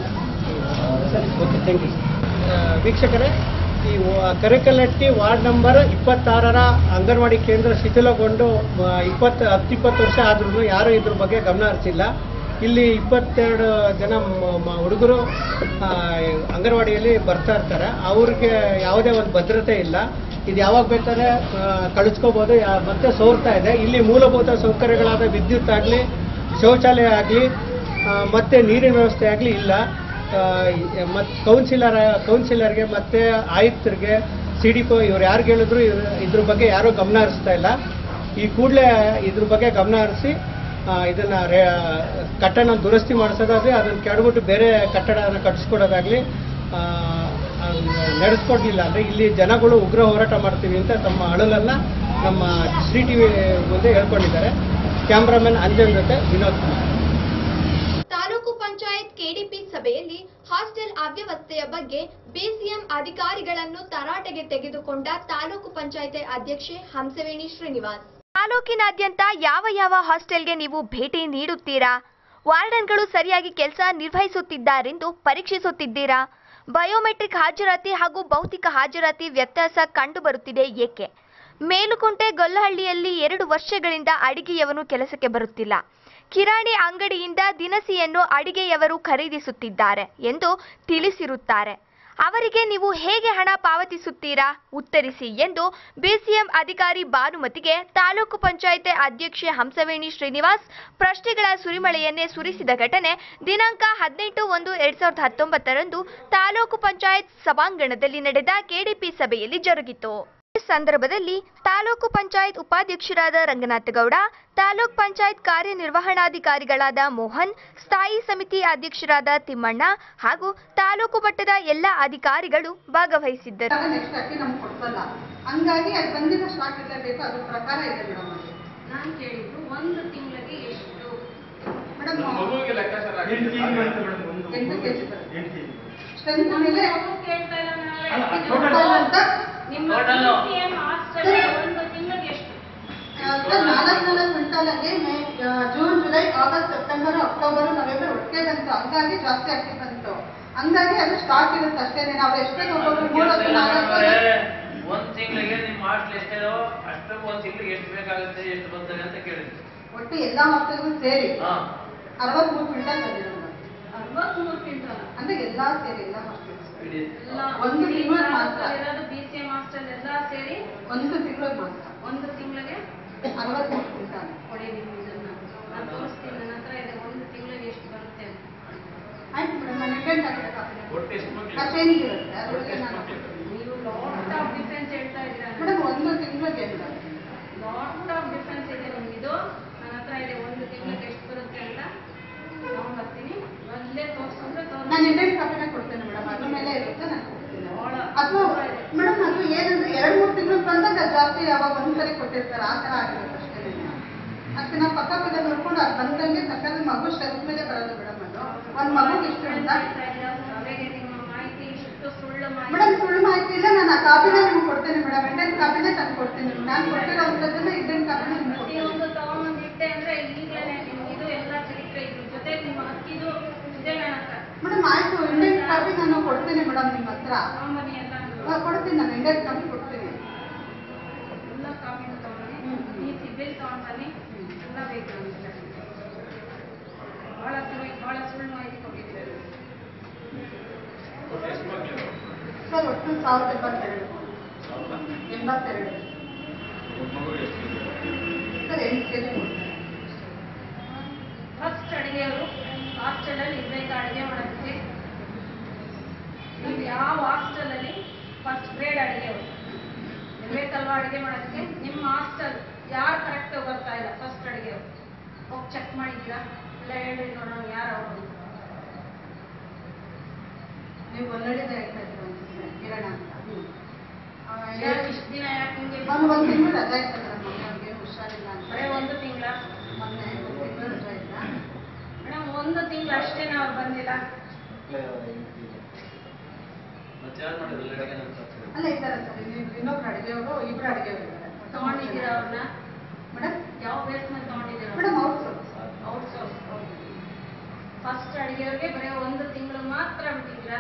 ಸರಿ ಓಕೆ ಥ್ಯಾಂಕ್ ಯು ವೀಕ್ಷಕರೇ ಈ ವ- ಕರಿಕಲಟ್ಟಿ ವಾರ್ಡ್ ನಂಬರ್ ಇಪ್ಪತ್ತಾರರ ಅಂಗನವಾಡಿ ಕೇಂದ್ರ ಶಿಥಿಲಗೊಂಡು ಮ- ಇಪ್ಪತ್ತು ಹತ್ತಿಪ್ಪತ್ತು ವರ್ಷ ಆದ್ರೂ ಯಾರೂ ಇದ್ರ ಬಗ್ಗೆ ಗಮನ ಹರಿಸಿಲ್ಲ ಇಲ್ಲಿ ಇಪ್ಪತ್ತೆರಡು ಜನ ಮ- ಮ- ಹುಡುಗರು ಆ, ಅಂಗನವಾಡಿಯಲ್ಲಿ ಬರ್ತಾ ಇರ್ತಾರೆ ಅವ್ರಿಗೆ ಯಾವುದೇ ಒಂದು ಭದ್ರತೆ ಇಲ್ಲ ಇದು ಯಾವಾಗ ಬೇಕಾದ್ರೆ ಆ, ಕಳಿಸ್ಕೋಬೋದು ಯಾ- ಮತ್ತೆ ಸೋರ್ತಾ ಇದೆ ಇಲ್ಲಿ ಮೂಲಭೂತ ಸೌಕರ್ಯಗಳಾದ ವಿದ್ಯುತ್ ಆಗಲಿ ಶೌಚಾಲಯ ಆಗಲಿ ಮತ್ತೆ ನೀರಿನ ವ್ಯವಸ್ಥೆ ಆಗಲಿ ಇಲ್ಲ ಮತ್ತು ಕೌನ್ಸಿಲರ್ ಕೌನ್ಸಿಲರ್ಗೆ ಮತ್ತು ಆಯುಕ್ತರಿಗೆ ಸಿ ಡಿ ಪೋ ಇವ್ರು ಯಾರು ಹೇಳಿದ್ರು ಇವ್ರು- ಇದ್ರ ಬಗ್ಗೆ ಯಾರೂ ಗಮನ ಹರಿಸ್ತಾ ಇಲ್ಲ ಈ ಕೂಡಲೇ ಇದ್ರ ಬಗ್ಗೆ ಗಮನ ಹರಿಸಿ ಇದನ್ನು ರೇ ಕಟ್ಟಡ ದುರಸ್ತಿ ಮಾಡಿಸೋದಾಗಲಿ ಅದನ್ನು ಕೆಡಬಿಟ್ಟು ಬೇರೆ ಕಟ್ಟಡನ ಕಟ್ಟಿಸ್ಕೊಡೋದಾಗಲಿ ನಡೆಸ್ಕೊಡ್ಲಿಲ್ಲ ಅಂದರೆ ಇಲ್ಲಿ ಜನಗಳು ಉಗ್ರ ಹೋರಾಟ ಮಾಡ್ತೀವಿ ಅಂತ ತಮ್ಮ ಅಳಲನ್ನು ನಮ್ಮ ಶ್ರೀ ಟಿ ವಿ ಮುಂದೆ ಹೇಳ್ಕೊಂಡಿದ್ದಾರೆ ಕ್ಯಾಮ್ರಾಮನ್ ಅಂಜನ್ ಜೊತೆ ವಿನೋದ್ ಕುಮಾರ್ ತಾಲೂಕು ಪಂಚಾಯತ್ ಕೆಡಿಪಿ ಸಭೆಯಲ್ಲಿ ಹಾಸ್ಟೆಲ್ ಅವ್ಯವಸ್ಥೆಯ ಬಗ್ಗೆ ಬಿಸಿಎಂ ಅಧಿಕಾರಿಗಳನ್ನು ತರಾಟೆಗೆ ತೆಗೆದುಕೊಂಡ ತಾಲೂಕು ಪಂಚಾಯತ್ ಅಧ್ಯಕ್ಷೆ ಹಂಸವೇಣಿ ಶ್ರೀನಿವಾಸ್ ತಾಲೂಕಿನಾದ್ಯಂತ ಯಾವ ಯಾವ ಹಾಸ್ಟೆಲ್ಗೆ ನೀವು ಭೇಟಿ ನೀಡುತ್ತೀರಾ ವಾರ್ಡನ್ಗಳು ಸರಿಯಾಗಿ ಕೆಲಸ ನಿರ್ವಹಿಸುತ್ತಿದ್ದಾರೆಂದು ಪರೀಕ್ಷಿಸುತ್ತಿದ್ದೀರಾ ಬಯೋಮೆಟ್ರಿಕ್ ಹಾಜರಾತಿ ಹಾಗೂ ಭೌತಿಕ ಹಾಜರಾತಿ ವ್ಯತ್ಯಾಸ ಕಂಡುಬರುತ್ತಿದೆ ಏಕೆ ಮೇಲುಕುಂಟೆ ಗೊಲ್ಲಹಳ್ಳಿಯಲ್ಲಿ ಎರಡು ವರ್ಷಗಳಿಂದ ಅಡಿಗೆಯವನು ಕೆಲಸಕ್ಕೆ ಬರುತ್ತಿಲ್ಲ ಕಿರಾಣಿ ಅಂಗಡಿಯಿಂದ ದಿನಸಿಯನ್ನು ಅಡಿಗೆಯವರು ಖರೀದಿಸುತ್ತಿದ್ದಾರೆ ಎಂದು ತಿಳಿಸಿರುತ್ತಾರೆ ಅವರಿಗೆ ನೀವು ಹೇಗೆ ಹಣ ಪಾವತಿಸುತ್ತೀರಾ ಉತ್ತರಿಸಿ ಎಂದು ಬಿಸಿಎಂ ಅಧಿಕಾರಿ ಭಾನುಮತಿಗೆ ತಾಲೂಕು ಪಂಚಾಯತ್ ಅಧ್ಯಕ್ಷೆ ಹಂಸವೇಣಿ ಶ್ರೀನಿವಾಸ್ ಪ್ರಶ್ನೆಗಳ ಸುರಿಮಳೆಯನ್ನೇ ಸುರಿಸಿದ ಘಟನೆ ದಿನಾಂಕ ಹದಿನೆಂಟು ಒಂದು ಎರಡ್ ಸಾವಿರದ ಹತ್ತೊಂಬತ್ತರಂದು ತಾಲೂಕು ಪಂಚಾಯತ್ ಸಭಾಂಗಣದಲ್ಲಿ ನಡೆದ ಕೆಡಿಪಿ ಸಭೆಯಲ್ಲಿ ಜರುಗಿತು ಈ ಸಂದರ್ಭದಲ್ಲಿ ತಾಲೂಕು ಪಂಚಾಯತ್ ಉಪಾಧ್ಯಕ್ಷರಾದ ರಂಗನಾಥಗೌಡ ತಾಲೂಕ್ ಪಂಚಾಯತ್ ಕಾರ್ಯನಿರ್ವಹಣಾಧಿಕಾರಿಗಳಾದ ಮೋಹನ್ ಸ್ಥಾಯಿ ಸಮಿತಿ ಅಧ್ಯಕ್ಷರಾದ ತಿಮ್ಮಣ್ಣ ಹಾಗೂ ತಾಲೂಕು ಮಟ್ಟದ ಎಲ್ಲ ಅಧಿಕಾರಿಗಳು ಭಾಗವಹಿಸಿದ್ದರು ನೆಕ್ಸ್ಟ್ ಅಕ್ಕಿ ನಮ್ಗೆ ಕೊಡ್ಸಲ್ಲ ಹಂಗಾಗಿ ಅದು ಬಂದಿರೋ ಸ್ಟಾಕ್ ಇರಲೇಬೇಕು ಅದ್ರ ಪ್ರಕಾರ ಇದೆ ಮೇಡಮ್ ಅದು ನಾನು ಕೇಳಿದ್ದು ಒಂದು ತಿಂಗಳಿಗೆ ಎಷ್ಟು ಮೇಡಮ್ ಎಂಟು ಕೆ ಜಿ ಸ್ಟ್ರೆಂತ್ ಮೇಲೆ ಕೇಳ್ತಾ ಇಲ್ಲ ನಾಳೆ. ಟೋಟಲ್ ಅಂತ ನಿಮ್ಮ Total. PCM hostel ಒಂದು ತಿಂಗಳಿಗೆ ಎಷ್ಟು ಸರ್ ನಾಲ್ಕು ನಾಲ್ಕು ಕ್ವಿಂಟಾಲಲ್ಲಿ ಮೇ ಆ, June July August September October November ಒಟ್ಟಿಗೆ ಬಂತು ಹಂಗಾಗಿ ಜಾಸ್ತಿ ಆಗ್ತಿ ಬಂತು ಹಂಗಾಗಿ ಅದು ಸ್ಟಾಕ್ ಇರುತ್ತೆ ಅಷ್ಟೇನೆ ನಾವು ಎಷ್ಟೇ ತಗೊಂಡ್ರು ಮೂವತ್ತು ನಾಲ್ಕು ಒಂದ್ ತಿಂಗಳಿಗೆ ನಿಮ್ಮ ಹಾಸ್ಟೆಲ್ ಎಷ್ಟಿದೋ ಅಷ್ಟು ಒಂದ್ ತಿಂಗಳಿಗೆ ಎಷ್ಟು ಬೇಕಾಗುತ್ತೆ ಎಷ್ಟು ಬರ್ತದೆ ಅಂತ ಕೇಳಿದ್ವಿ ಒಟ್ಟು ಎಲ್ಲ ಹಾಸ್ಟೆಲ್ಗೂ ಸೇರಿ ಹಾ ಅರವತ್ಮೂರು ಕ್ವಿಂಟಾಲ್ ಬಂದಿದೆ ಮೇಡಮ್ ಅರವತ್ಮೂರು ಕ್ವಿಂಟಲ್ ಅಂದ್ರೆ ಎಲ್ಲಾ ಸೇರಿ ಎಲ್ಲ ಹಾಸ್ಟೆಲ್ಸ್ ಇಡೀ ಎಲ್ಲ ಒಂದು ತಿಂಗಳು ಮಾತ್ರ ಇರೋದು BCM hostel ಎಲ್ಲ ಸೇರಿ ಒಂದು ತಿಂಗಳಿಗೆ ಮಾತ್ರ ಒಂದು ತಿಂಗಳಿಗೆ ಅರವತ್ಮೂರು ಕ್ವಿಂಟಾಲ್ ಕೊಡಿ ನೀವು ಇದನ್ನ ನಾನು ತೋರಿಸ್ತೀನಿ ನನ್ನ ಹತ್ರ ಇದೆ ಒಂದು ತಿಂಗಳಿಗೆ ಎಷ್ಟು ಬರುತ್ತೆ ಅಂತ ಆಯ್ತು ಮೇಡಮ್ ನಾನು ಅಟೆಂಡ್ ಆಗಬೇಕಾಗುತ್ತೆ ಒಟ್ಟು ಎಷ್ಟು ಮಕ್ಳು? ಖರ್ಚೇನಿಗೆ ಇರುತ್ತೆ ಅದರೊಳಗೆ ನಾನು ನೀವು ಲಾಟ್ ಆಫ್ ಡಿಫ್ರೆನ್ಸ್ ಹೇಳ್ತಾ ಇದ್ದೀರಾ ಮೇಡಮ್ ಒಂದು ತಿಂಗಳಿಗೆ ಅಂತ ಲಾಟ್ ಆಫ್ ಡಿಫ್ರೆನ್ಸ್ ಇದೆ ನಿಮ್ಗಿದು ನನ್ನ ಹತ್ರ ಇದೆ ಒಂದು ತಿಂಗಳಿಗೆ ಎಷ್ಟು ಬರುತ್ತೆ ಅಂತ ತಗೊಂಡ್ ಬರ್ತೀನಿ ಅಲ್ಲೇ ತೋರಿಸಿದ್ರೆ ನಾನು ಇಂಡೆಂಟ್ ಕಾಪಿನ ಕೊಡ್ತೇನೆ ಮೇಡಮ್ ಅದ್ರ ಮೇಲೆ ಇರುತ್ತೆ ನಾನು ಕೊಡ್ತೀನಿ ಅಥವಾ ಮೇಡಮ್ ಅದು ಏನಂದ್ರೆ ಎರಡು ಮೂರು ಜಾಸ್ತಿ ಯಾವಾಗ ಒಂದ್ಸರಿ ಕೊಟ್ಟಿರ್ತಾರೆ ಆ ಥರ ಆಗಿರುತ್ತೆ ಅಷ್ಟೇ ಅದಕ್ಕೆ ನಾವು ಪಕ್ಕ ಪಕ್ಕ ನೋಡ್ಕೊಂಡು ಅದು ಬಂದಂಗೆ ತಕ್ಕಂಗೆ ಮಗು ಸ್ಟ್ರೆಸ್ ಮೇಲೆ ಬರೋದು ಮೇಡಮ್ ಅದು ಒಂದು ಮಗುಗೆ ಇಷ್ಟು ಅಂತ ಮೇಡಮ್ ಸುಳ್ಳು ಮಾಹಿತಿ ಇಲ್ಲ ನಾನು ಆ ಕಾಪಿನ ನಿಮ್ಗೆ ಕೊಡ್ತೇನೆ ಮೇಡಮ್ ಇಂಡಿಯನ್ ಕಾಪಿನೇ ತಂದು ಕೊಡ್ತೀನಿ ನಾನು ಕೊಟ್ಟಿರೋಂಥದ್ದನ್ನ ಇಂಡಿಯನ್ ಕಾಪಿನ ನಿಮ್ಗೆ ಕೊಡ್ತೀನಿ ಪ್ರತಿಯೊಂದು ತಗೊಂಬಂದಿಟ್ಟೆ ಅಂದ್ರೆ ಈಗಲೇ ಇದು ಎಲ್ಲ ಚರಿತ್ರೆ ಇದ್ರ ಜೊತೆ ನಿಮ್ಮ ಅಕ್ಕಿದು ಇದೆ ನನ್ನ ಹತ್ರ ಮೇಡಮ್ ಆಯ್ತು ಇಂಡಿಯನ್ ಕಾಪಿ ನಾನು ಕೊಡ್ತೀನಿ ಮೇಡಮ್ ನಿಮ್ಮ ಹತ್ರ ತಗೊಂಬನ್ನಿ ಅಂತ ಆ, ಕೊಡ್ತೀನಿ ನಾನು ಇಂಡಿಯನ್ ಕಾಪಿ ಕೊಡ್ತೀನಿ ಎಲ್ಲ ಕಾಪಿನೂ ತಗೊಂಬನ್ನಿ ಈ ಸಿಬಿಲ್ ತಗೊಂಡ್ಬನ್ನಿ ಎಲ್ಲ ಬೇಕು ನಮ್ಗೆ ಭಾಳ ಸುಳ್ಳು ಭಾಳ ಸುಳ್ಳು ಮಾಹಿತಿ ಕೊಟ್ಟಿದ್ದೀರಿ ಸರ್ ಒಟ್ಟು ಸಾವಿರದ ಎಂಬತ್ತೆರಡು ಎಂಬತ್ತೆರಡು ಸರ್ ಎಂಟು ಕೆ ಜಿ ಫಸ್ಟ್ ಅಡಿಗೆಯವರು ಹಾಸ್ಟೆಲಲ್ಲಿ ಇರ್ಬೇಕು ಅಡಿಗೆ ಮಾಡೋದಕ್ಕೆ ನೀವು ಯಾವ ಹಾಸ್ಟೆಲಲ್ಲಿ ಫಸ್ಟ್ ಗ್ರೇಡ್ ಅಡಿಗೆಯವರು ಇರ್ಬೇಕಲ್ವಾ ಅಡಿಗೆ ಮಾಡೋದಕ್ಕೆ ನಿಮ್ಮ ಹಾಸ್ಟೆಲ್ ಯಾರು ಕರೆಕ್ಟ್ ಬರ್ತಾ ಇಲ್ಲ ಫಸ್ಟ್ ಅಡಿಗೆಯವರು ಹೋಗಿ ಚೆಕ್ ಮಾಡಿದ್ದೀರಾ ಇಲ್ಲ ಹೇಳಿ ನೋಡೋಣ ಯಾರು ಅವರು ನೀವು ಒಳ್ಳೊಳ್ಳೆದ ಹೇಳ್ತಾ ಇದ್ದೀರ ಅನ್ಸುತ್ತೆ ಕಿರಣ ಅಂತ ಆ, ಯಾರು ಇಷ್ಟು ದಿನ ಯಾಕೆ ನಿಮಗೆ ಒಂದು ಒಂದು ತಿಂಗಳು ರಜಾ ಇತ್ತು ಮೇಡಮ್ ಮಗನಿಗೆ ಹುಷಾರಿಲ್ಲ ಅಂತ ಬರೀ ಒಂದು ತಿಂಗಳ ಮೊನ್ನೆ ಒಂದು ತಿಂಗಳು ರಜಾ ಇತ್ತ ಮೇಡಮ್ ಒಂದು ತಿಂಗಳು ಅಷ್ಟೇ ನಾವು ಬಂದಿಲ್ಲ ಮತ್ತೆ ಯಾರು ಮಾಡಿದ್ರಲ್ಲ ಅಡಿಗೆ ಅಂತ ಅಲ್ಲ ಇದ್ದಾರೆ ಸರ್ ಇಲ್ಲಿ ಇನ್ನೊಬ್ರು ಅಡಿಗೆಯವರು ಇಬ್ರು ಅಡಿಗೆಯವರು ಇದ್ದಾರೆ ತಗೊಂಡಿದ್ದೀರಾ ಅವ್ರನ್ನ ಮೇಡಮ್ ಯಾವ ಬೇಸ್ ಮೇಲೆ ತಗೊಂಡಿದ್ದೀರಾ ಮೇಡಮ್ ಔಟ್ ಔಟ್ಸೋರ್ಸ್ ಫಸ್ಟ್ ಅಡಿಗೆಯವ್ರಿಗೆ ಬರೀ ಒಂದು ತಿಂಗಳು ಮಾತ್ರ ಬಿಟ್ಟಿದ್ದೀರಾ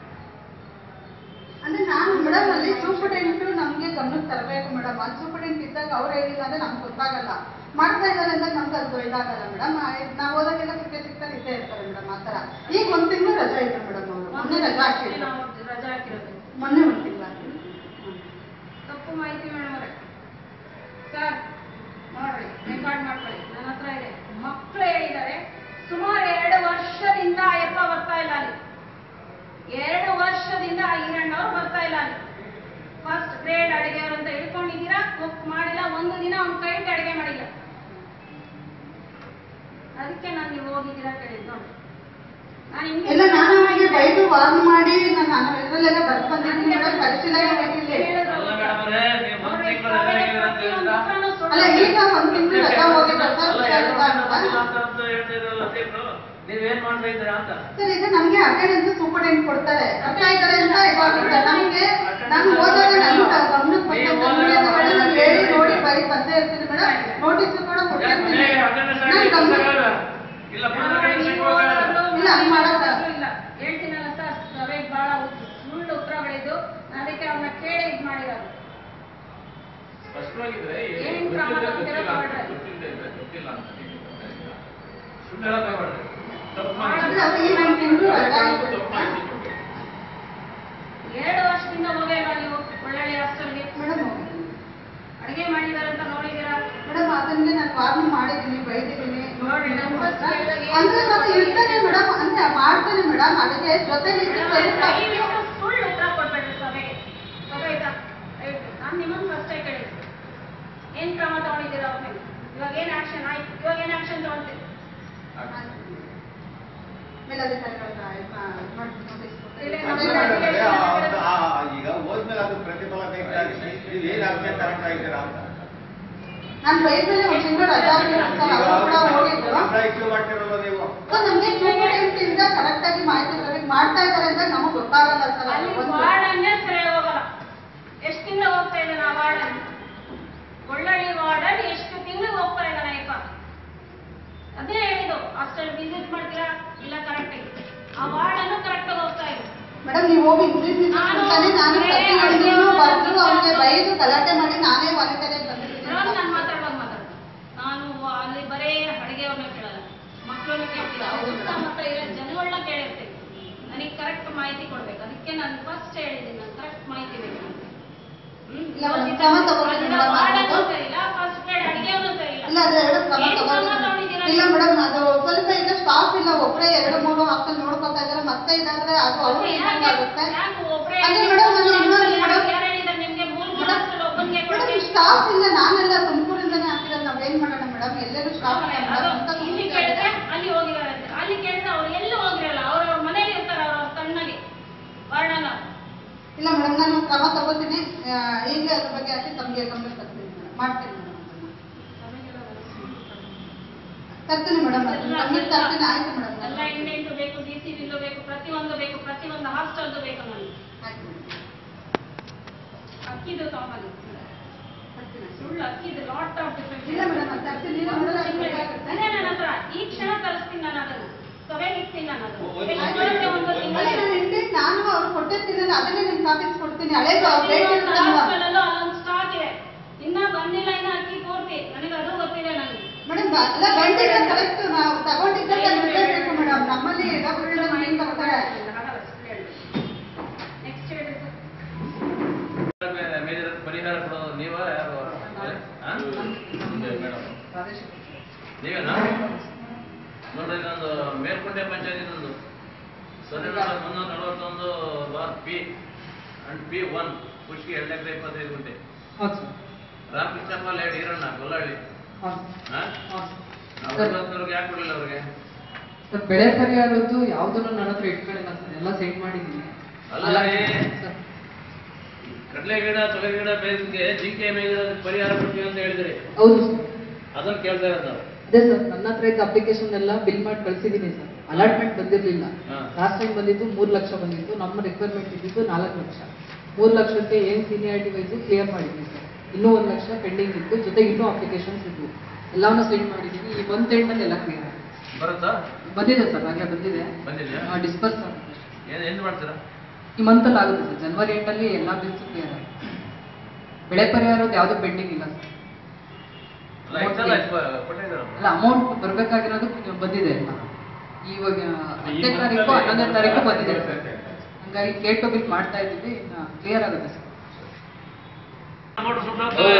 ಅಂದ್ರೆ ನಾನು ಮೇಡಮ್ ಅಲ್ಲಿ ಸೂಪರ್ಡೆಂಟ್ ನಮ್ಗೆ ಗಮನಕ್ಕೆ ತರಬೇಕು ಮೇಡಮ್ ಅಲ್ಲಿ ಸೂಪರ್ಡೆಂಟ್ ಇದ್ದಾಗ ಅವ್ರು ಹೇಳಿಲ್ಲ ಅಂದ್ರೆ ನಮ್ಗೆ ಗೊತ್ತಾಗಲ್ಲ ಮಾಡ್ತಾ ಇದ್ದಾರೆ ಅಂದಾಗ ನಮ್ಗೆ ಅದು ಇದಾಗಲ್ಲ ಮೇಡಮ್ ನಾವು ಹೋದಾಗೆಲ್ಲ ಸಿಕ್ಕ ಸಿಗ್ತಾರೆ ಇದ್ದೇ ಇರ್ತಾರೆ ಮೇಡಮ್ ಆ ಥರ ಈಗ ಒಂದು ತಿಂಗಳು ರಜಾ ಇತ್ತು ಮೇಡಮ್ ಅವರು ಮೊನ್ನೆ ರಜಾ ಹಾಕಿದ್ರು ನಾವು ರಜಾ ಹಾಕಿರೋದು ಮೊನ್ನೆ ಒಂದು ತಿಂಗಳು ತಪ್ಪು ಮಾಹಿತಿ ಮೇಡಮ್ ಅವರೇ ಸರ್ ನೋಡ್ರಿ ರೆಕಾರ್ಡ್ ಮಾಡ್ಕೊಳ್ಳಿ ನನ್ನ ಹತ್ರ ಇದೆ ಮಕ್ಕಳು ಹೇಳಿದ್ದಾರೆ ಸುಮಾರು ಎರಡು ವರ್ಷದಿಂದ ಅಯ್ಯಪ್ಪ ಬರ್ತಾ ಇಲ್ಲ ಅಲ್ಲಿ ಎರಡು ವರ್ಷದಿಂದ ಆ ಈರಣ್ಣವ್ರು ಬರ್ತಾ ಇಲ್ಲ ಅಲ್ಲಿ ಫಸ್ಟ್ ಗ್ರೇಡ್ ಅಡಿಗೆಯವರು ಅಂತ ಹಿಡ್ಕೊಂಡಿದ್ದೀರಾ ಕುಕ್ ಮಾಡಿಲ್ಲ ಒಂದು ದಿನ ಅವ್ನ ಕೈಗೆ ಅಡಿಗೆ ಮಾಡಿಲ್ಲ ಅದಕ್ಕೆ ನಾನು ನೀವು ಹೋಗಿದ್ದೀರಾ ಕೇಳಿದ್ದು ನೋಡಿ ನಾನು ನಿಮ್ಗೆ ಇಲ್ಲ ನಾನು ಅವನಿಗೆ ಬೈದು ವಾರ್ನ್ ಮಾಡಿ ನಾನು ನಾನು ಇದರಲ್ಲೆಲ್ಲ ಬರ್ದು ಬಂದಿದ್ದೀನಿ ಮೇಡಮ್ ಪರಿಶೀಲನೆ ಮಾಡಿಲ್ಲ ಅಲ್ಲ ಮೇಡಮ್ ಅವರೇ ನೀವು ಒಂದು ತಿಂಗಳು ರಜೆ ಹಾಕಿದ್ದೀರ ಅಂತ ಹೇಳ್ತಾ ಅಲ್ಲ ಈಗ ಒಂದು ತಿಂಗಳು ರಜಾ ಹೋಗಿದೆ ಸರ್ ಅಲ್ಲ ಎರಡು ಹುಷಾರಿಲ್ಲ ವರ್ಷ ಬಂದಿಲ್ಲ ಅಂತ ಅಂತ ಅಂತ ಹೇಳ್ತಾ ಇದ್ರಲ್ಲ ಟೀಮ್ರು ನೀವೇನ್ ಮಾಡ್ತಾ ಇದ್ದೀರಾ ಅಂತ ಸರ್ ಈಗ ನಮ್ಗೆ ಅಟೆಂಡೆನ್ಸ್ ಸೂಪರ್ಡೆಂಟ್ ಕೊಡ್ತಾರೆ ಬರ್ತಾ ಇದ್ದಾರೆ ಅಂತ ಇವಾಗ ನಮ್ಗೆ ನಾನು ಹೋದಾಗ ನನ್ನ ಗಮನಕ್ಕೆ ನೀವು ಬಂದಂತ ಹೋದಾಗ ನಾನು ಹೇಳಿ ನೋಡಿ ಬರೀ ಬಂದೇ ಇರ್ತೀನಿ ಮೇಡಮ್ ನೋಟಿಸ್ ಕೂಡ ಯಾಕೆ ಕೊಟ್ಟಿರ್ತೀನಿ ಮನೆಗೆ attendance ನಾನು ಆಗಿ ಗಮನ ಕೊಡ್ತಾರಲ್ಲ? ಇಲ್ಲ ಪುಸ್ತಕ ನೀವು ಇಟ್ಕೊಳ್ಳೋದು. ಇಲ್ಲ, ಹಂಗ್ ಮಾಡಲ್ಲ. ಇಲ್ಲ ಹೇಳ್ತೀನಲ್ಲ ಸರ್ ರವೆಗೆ ಬಹಳ ಸುಳ್ಳು ಉತ್ತರಗಳಿದ್ದು ನಾನು ಅದಕ್ಕೆ ಅವ್ರನ್ನ ಕೇಳಿ ಇದು ಮಾಡಿರೋದು ಸ್ಪಷ್ಟವಾಗಿದ್ರೆ ಏನ್ ಕ್ರಮ ತಗೊಳ್ತೀರೋ ತಗೊಳ್ರಿ. ಗೊತ್ತಿಲ್ಲ ಅಂತ ಸುಳ್ಳು ಹೇಳೋದು ಬೇಡ. ತಪ್ಪು ಮಾಹಿತಿ. ಇಲ್ಲ, ಅದು ಈ ಒಂದು ತಿಂಗಳು ರಜಾ ತಪ್ಪು ಇದೆ. ಮಾಹಿತಿ ಕೊಡಿ. ಎರಡು ವರ್ಷದಿಂದ ಹೋಗೇ ಇಲ್ಲ ನೀವು ಒಳ್ಳೊಳ್ಳೆ ಹಾಸ್ಟೆಲ್ಗೆ ಮೇಡಮ್ ಅಡಿಗೆ ಮಾಡಿದಾರೆ ಅಂತ ನೋಡಿದ್ದೀರಾ ಮೇಡಮ್ ಅದನ್ನೇ ನಾನು ವಾರ್ನ್ ಮಾಡಿದ್ದೀನಿ ಬೈದಿದ್ದೀನಿ ನೋಡಿ, ನಮ್ಮ first ಹೇಳಿದಾಗ ಏನು ಅಂದ್ರೆ ಮತ್ತೆ ಇರ್ತಾನೆ ಮೇಡಮ್ ಅಂದ್ರೆ ಮಾಡ್ತಾನೆ ಮೇಡಮ್ ಅದಕ್ಕೆ ಜೊತೆಲಿ ಇದ್ದು ಸ್ವಲ್ಪ ದಯವಿಟ್ಟು ಸುಳ್ಳು ಉತ್ತರ ಕೊಡ್ಬೇಡ್ರಿ ಸಭೆಗೆ ಸಭೆ ಆಯ್ತಾ ಆಯ್ತು ನಾನು ನಿಮ್ಮನ್ನು ಫಸ್ಟೇ ಕೇಳಿದ್ದೆ ಏನ್ ಕ್ರಮ ತಗೊಂಡಿದ್ದೀರಾ ಅವ್ರ ಮೇಲೆ ಇವಾಗ ಏನ್ ಆಕ್ಷನ್ ಆಯ್ತು ಇವಾಗ ಏನ್ ಆಕ್ಷನ್ ತಗೊಂತೀರಿ ಮೇಲಧಿಕಾರಿಗಳ ಹತ್ರ ಇದು ಮಾಡಿ notice ಕೊಟ್ಟು- ಇಲ್ಲ, ಅದೇ ನಮ್ಮ ಮಾಡಿ. ಅಡಿಗೆ ಆ, ಈಗ ಹೋದ್ಮೇಲೆ ಅದು ಪ್ರತಿಫಲ ಬೇಕಾಗಿ ನೀವು ಏನು ಅಭ್ಯಂತರ ಆಗ್ತಾ ಇದ್ದೀರಾ ಅಂತ ನಾನು ಬೈದ್ಮೇಲೆ ಒಂದು ತಿಂಗಳು ರಜಾ ಹಾಕಿರೋದು ಸರ್ ಈಗ ಅವರು ಕೂಡ ಹೋಗಿದ್ರು ಸಂಬಳ ಇಶ್ಯೂ ಮಾಡ್ತಿರಲ್ಲ ನೀವು ಸರ್ ನಮಗೆ ಸೂಪರ್ಡೆಂಟ್ ಇಂದ ಕರೆಕ್ಟ್ ಆಗಿ ಮಾಹಿತಿ ಬರಬೇಕು ಮಾಡ್ತಾ ಇದ್ದಾರೆ ಅಂತ ನಮಗೆ ಗೊತ್ತಾಗಲ್ಲ ಸರ್ ಅಲ್ಲಿ ಅದು ಒಂದು ವಾರ್ಡನ್ನೇ ಸರಿ ಹೋಗಲ್ಲ ಎಷ್ಟು ತಿಂಗಳು ಹೋಗ್ತಾ ಇದ್ದಾನೆ ಆ ವಾರ್ಡನ್ ಒಳ್ಳೊಳ್ಳೆ ವಾರ್ಡನ್ ಎಷ್ಟು ತಿಂಗಳು ಹೋಗ್ತಾ ಇದ್ದಾನೆ ಅಯ್ಯಪ್ಪ ಅದೇ ಹೇಳಿದ್ದು ಹಾಸ್ಟೆಲ್ ವಿಸಿಟ್ ಮಾಡ್ತೀರಾ ಇಲ್ಲ ಕರೆಕ್ಟ್ ಆ ವಾರ್ಡನ್ನು ಕರೆಕ್ಟ್ ಆಗಿ ಹೋಗ್ತಾ ಇದೆ ಮೇಡಮ್ ನೀವು ಹೋಗಿ ಇಂಗ್ಲೀಷ್ ನಾನು ಅಂತಾನೆ ನಾನು ಬೇರೆ ಪ್ರತಿಯೊಂದನ್ನು ಅಡುಗೆ ಬರೆದು ಅವ್ನಿಗೆ ಮಾಡ್ತೀನಿ. ಬೈದು ಗಲಾಟೆ ಮಾಡಿ ನಾನೇ ಹೊರಗಡೆ ಬಂದಿದ್ದೀನಿ ಮೇಡಮ್ ನಾನು ಮಾತಾಡುವಾಗ ಮಾತಾಡ ನಾನು ಅಲ್ಲಿ ಬರೇ ಅಡುಗೆಯವ್ರನ್ನ ಕೇಳಲ್ಲ ಮಕ್ಕಳನ್ನ ಕೇಳ್ತೀನಿ ಅವ್ರ ಸುತ್ತಮುತ್ತ ಇರೋ ಜನಗಳನ್ನ ಕೇಳಿರ್ತೀನಿ ನನಗೆ ಕರೆಕ್ಟ್ ಮಾಹಿತಿ ಕೊಡ್ಬೇಕು ಅದಕ್ಕೆ ನಾನು ಫಸ್ಟ್ ಹೇಳಿದ್ದೀನಿ ನಾನು ಕರೆಕ್ಟ್ ಮಾಹಿತಿ ಬೇಕು ನನಗೆ ಹ್ಮ್? ಇಲ್ಲ, ಒಂದು ಕ್ರಮ ತಗೊಳ್ತೀನಿ ಅಲ್ಲಿನ ಮೇಡಮ್, ವಾರ್ಡನ್ನು ಅದು- ಸರಿ ಇಲ್ಲ ಫಸ್ಟ್ ಗ್ರೇಡ್ ಅಡುಗೆಯವ್ರನ್ನು ಸರಿ ಇಲ್ಲ ಇಲ್ಲ ಅದು ಎರಡು ಕ್ರಮ ಏನ್ ಕ್ರಮ ತಗೊಳ್ತೀನಿ ತಗೊಂಡಿದ್ದೀರಾ ಇಲ್ಲ ನೀವು? ಮೇಡಮ್ ಅದು ಸ್ವಲ್ಪ ಈಗ ಸ್ಟಾಫ್ ಇಲ್ಲ ಒಬ್ಬರೇ ಎರಡು ಮೂರು ಹಾಸ್ಟೆಲ್ ನೋಡ್ಕೊತಾ ಇದ್ದಾರೆ ಮತ್ತೆ ಇದಾದ್ರೆ ಅದು ಅವ್ರು ಯಾಕೆ- ಆಗುತ್ತೆ ಯಾಕೆ ಒಬ್ರೇ ಅದೇ ಮೇಡಮ್ ನಾನು ಇನ್ನೊಂದು ಮೇಡಮ್ ಯಾರು ಹೇಳಿದ್ದಾರೆ ನಿಮ್ಗೆ ಮೂರು ಮೂರು ಹಾಸ್ಟೆಲ್ ಒಬ್ಬನಿಗೆ ಮೇಡಮ್ ಕೊಡ್ತೀನಿ ಸ್ಟಾಫ್ ಇಲ್ಲ ನಾನೆಲ್ಲ ತುಮಕೂರಿಂದನೇ ಹಾಕಿರೋದು ನಾವೇನ್ ಮಾಡೋಣ ಮೇಡಮ್ ಎಲ್ಲರೂ ಸ್ಟಾಫ್ ಇಲ್ಲ ಅದು ಮೇಡಮ್ ಅಂತ ಇಲ್ಲಿ ಸಮಸ್ಯೆ ಕೇಳಿದ್ರೆ ಆಗುತ್ತೆ. ಅಲ್ಲಿ ಹೋಗಿದ್ದಾರೆ ಅಂತ ಅಲ್ಲಿ ಕೇಳಿದ್ರೆ ಅವ್ರು ಎಲ್ಲೂ ಹೋಗಿರಲ್ಲ ಅವ್ರವ್ರ ಮನೇಲಿ ಇರ್ತಾರೆ ಅವ್ರವ್ರ ತಣ್ಣಗೆ ವರ್ಣನ ಇಲ್ಲ ಮೇಡಮ್ ನಾನು ಕ್ರಮ ತಗೋತೀನಿ ಆ, ಆ, ಈಗಲೇ ಅದ್ರ ಬಗ್ಗೆ ಹಾಕಿ ತಮಗೆ ಗಮನ ತರ್ತೀನಿ ಮೇಡಮ್ ಮಾಡ್ತೀನಿ ಮೇಡಮ್ ತರ್ತೀನಿ ಮೇಡಮ್ ಗಮನ ತರ್ತೀನಿ ಆಯ್ತು ಮೇಡಮ್ ಎಲ್ಲ ಇಂಡೆಂಟು ಬೇಕು ಡಿ ಸಿ ಬಿಲ್ಲು ಬೇಕು ಪ್ರತಿಯೊಂದು ಬೇಕು ಪ್ರತಿಯೊಂದು ಹಾಸ್ಟೆಲ್ದು ಬೇಕು ನನಗೆ ಅಕ್ಕಿದು ತಗೊಂಬನ್ನಿ ಸುಳ್ಳು ಅಕ್ಕಿದು ಲಾಟ್ ಆಫ್ ಇಲ್ಲ ಮೇಡಮ್ ಅದು ತರ್ತೀನಿ ಇಲ್ಲ ಮೇಡಮ್ ಅದು ಬೇಕಾಗುತ್ತೆ. ನನ್ನ ಹತ್ರ ಈ ಕ್ಷಣ ತರಿಸ್ತೀನಿ ನಾನು ಅದನ್ನು ಸಭೆಗೆ ಇಡ್ತೀನಿ ನಾನು ಅದನ್ನು ಆಯ್ತು ಬೆಳಗ್ಗೆ ಒಂದು ಅಲ್ಲ, ತಿಂಗಳು ನಾನು ಇಂಡೆಂಟ್ ನಾನು ಅವ್ರು ಕೊಟ್ಟಿರ್ತೀನಲ್ಲ ಅದನ್ನೇ ನಿಮ್ಗೆ ಕಾಪೀಸ್ ಕೊಡ್ತೀನಿ ಹಳೇದು ಪ್ರತಿಯೊಂದು ರೇಟ್ ಇರುತ್ತಲ್ವಾ ಹಾಸ್ಟೆಲಲ್ಲೂ ಅಲ್ಲೊಂದು ಸ್ಟಾಕ್ ಇದೆ ಇನ್ನ ಬಂದಿಲ್ಲ ಇನ್ನ ಅಕ್ಕಿ ಪೂರ್ತಿ ನನಗೆ ಅದು ಗೊತ್ತಿದೆ ನನಗೆ ಮೇಡಮ್ ಅಲ್ಲ ಬಂದಿಲ್ಲ ಕರೆಕ್ಟ್ ನಾವು ತಗೊಂಡಿದ್ದಾಗ ಬಿಡಬೇಕು ಮೇಡಮ್ ನಮ್ಮಲ್ಲಿ ಡಬ್ಬುಗಳನ್ನ ಮನೆಗೆ ತರ್ತಾರೆ ನೆಕ್ಸ್ಟ್ ಹೇಳಿ ಮೇಜರ್ ಪರಿಹಾರ ಕೊಡೋದು ನೀವ ಯಾರು ಆ? ಮೇಡಮ್ ನೀವೇನಾ ನೋಡ್ರಿ ನಂದು ಮೇಲ್ಕೋಟೆ ಪಂಚಾಯತಿನೊಂದು ಸೊನ್ನೆ ನಾಲ್ಕು ಮುನ್ನೂರ ನಲವತ್ತೊಂದು bar P and P one ಖುಷಿ ಎರಡು ಎಕರೆ ಇಪ್ಪತ್ತೈದು ಗುಂಟೆ ರಾಮಕೃಷ್ಣಪ್ಪ ಲೇಡ್ ಈರಣ್ಣ ಗೊಲ್ಲಹಳ್ಳಿ ಹಾ? ನಾವು ಇವತ್ತವರೆಗೆ ಯಾಕೆ ಕೊಡಲಿಲ್ಲ ಅವ್ರಿಗೆ ಸರ್ ಬೆಳೆ ಪರಿಹಾರದ್ದು ಯಾವುದನ್ನು ನನ್ನ ಹತ್ರ ಇಟ್ಕೊಂಡಿಲ್ಲ ಸರ್ ಎಲ್ಲ ಸೆಂಡ್ ಮಾಡಿದ್ದೀನಿ ಅಲ್ಲ ರೀ ಕಡಲೆ ಗಿಡ ತೊಗರಿ ಗಿಡ ಬೆಳೆದಕ್ಕೆ ಜಿಂಕೆ ಎಮ್ಮೆ ಗಿಡ ಪರಿಹಾರ ಕೊಡ್ತೀವಿ ಅಂತ ಹೇಳಿದ್ರಿ ಹೌದು ಸರ್ ಅದನ್ನ ಕೇಳ್ತಾ ಇರೋದು ನಾವು ಅದೇ ಸರ್ ನನ್ನ ಹತ್ರ ಇದ್ದ ಅಪ್ಲಿಕೇಶನ್ ಎಲ್ಲ ಬಿಲ್ ಮಾಡಿ ಕಳ್ಸಿದ್ದೀನಿ ಸರ್ ಅಲಾಟ್ಮೆಂಟ್ ಬಂದಿರಲಿಲ್ಲ ಹಾ. ಲಾಸ್ಟ್ ಟೈಮ್ ಬಂದಿದ್ದು ಮೂರು ಲಕ್ಷ ಬಂದಿತ್ತು ನಮ್ಮ ರಿಕ್ವೈರ್ಮೆಂಟ್ ಇದ್ದಿದ್ದು ನಾಲ್ಕು ಲಕ್ಷ ಮೂರು ಲಕ್ಷಕ್ಕೆ ಏನು ಸೀನಿಯಾರಿಟಿ ವೈಸು ಕ್ಲಿಯರ್ ಮಾಡಿದ್ದೀನಿ ಸರ್ ಇನ್ನೂ ಒಂದು ಲಕ್ಷ ಪೆಂಡಿಂಗ್ ಇತ್ತು ಜೊತೆಗೆ ಇನ್ನೂ ಅಪ್ಲಿಕೇಶನ್ಸ್ ಇದ್ವು ಎಲ್ಲವನ್ನೂ ಸೆಂಡ್ ಮಾಡಿದ್ದೀನಿ ಈ ಮಂತ್ ಎಂಡಲ್ಲಿ ಎಲ್ಲ ಕ್ಲಿಯರ್ ಬರುತ್ತಾ ಬಂದಿದೆ ಸರ್ ಆಗಲೇ ಬಂದಿದೆ ಬಂದಿದ್ಯಾ ಡಿಸ್ಪರ್ಸ್ ಏನ್ ಏನು ಮಾಡ್ತೀರಾ ಈ ಮಂತಲ್ಲಿ ಆಗುತ್ತೆ ಸರ್ ಜನವರಿ ಎಂಟಲ್ಲಿ ಎಲ್ಲ ಬಿಲ್ಸ್ ಕ್ಲಿಯರ್ ಆಗುತ್ತೆ ಬೆಳೆ ಪರಿಹಾರದ್ದು ಯಾವುದೂ ಪೆಂಡಿಂಗ್ ಇಲ್ಲ ಸರ್ ಅಲ್ಲ ಎಕ್ಸಲ್ ಆಯ್ತು ಕೊಟ್ಟಿದ್ದಾರೆ ಅಲ್ಲ ಅಮೌಂಟ್ ಬರಬೇಕಾಗಿರೋದು ಬಂದಿದೆ ಎಲ್ಲ ಇವಾಗ ಹತ್ತನೇ ತಾರೀಕು ಹನ್ನೊಂದನೇ ತಾರೀಕು ಬಂದಿದೆ ಸರ್ ಹಂಗಾಗಿ ಕೇಟ್ ಬಿಲ್ ಮಾಡ್ತಾ ಇದ್ದೀವಿ ಇನ್ನು ಕ್ಲಿಯರ್ ಆಗುತ್ತೆ ಸರ್ ಮೋಟ್ರ್ ಸುಟ್ಟೋಗ್ತವೆ.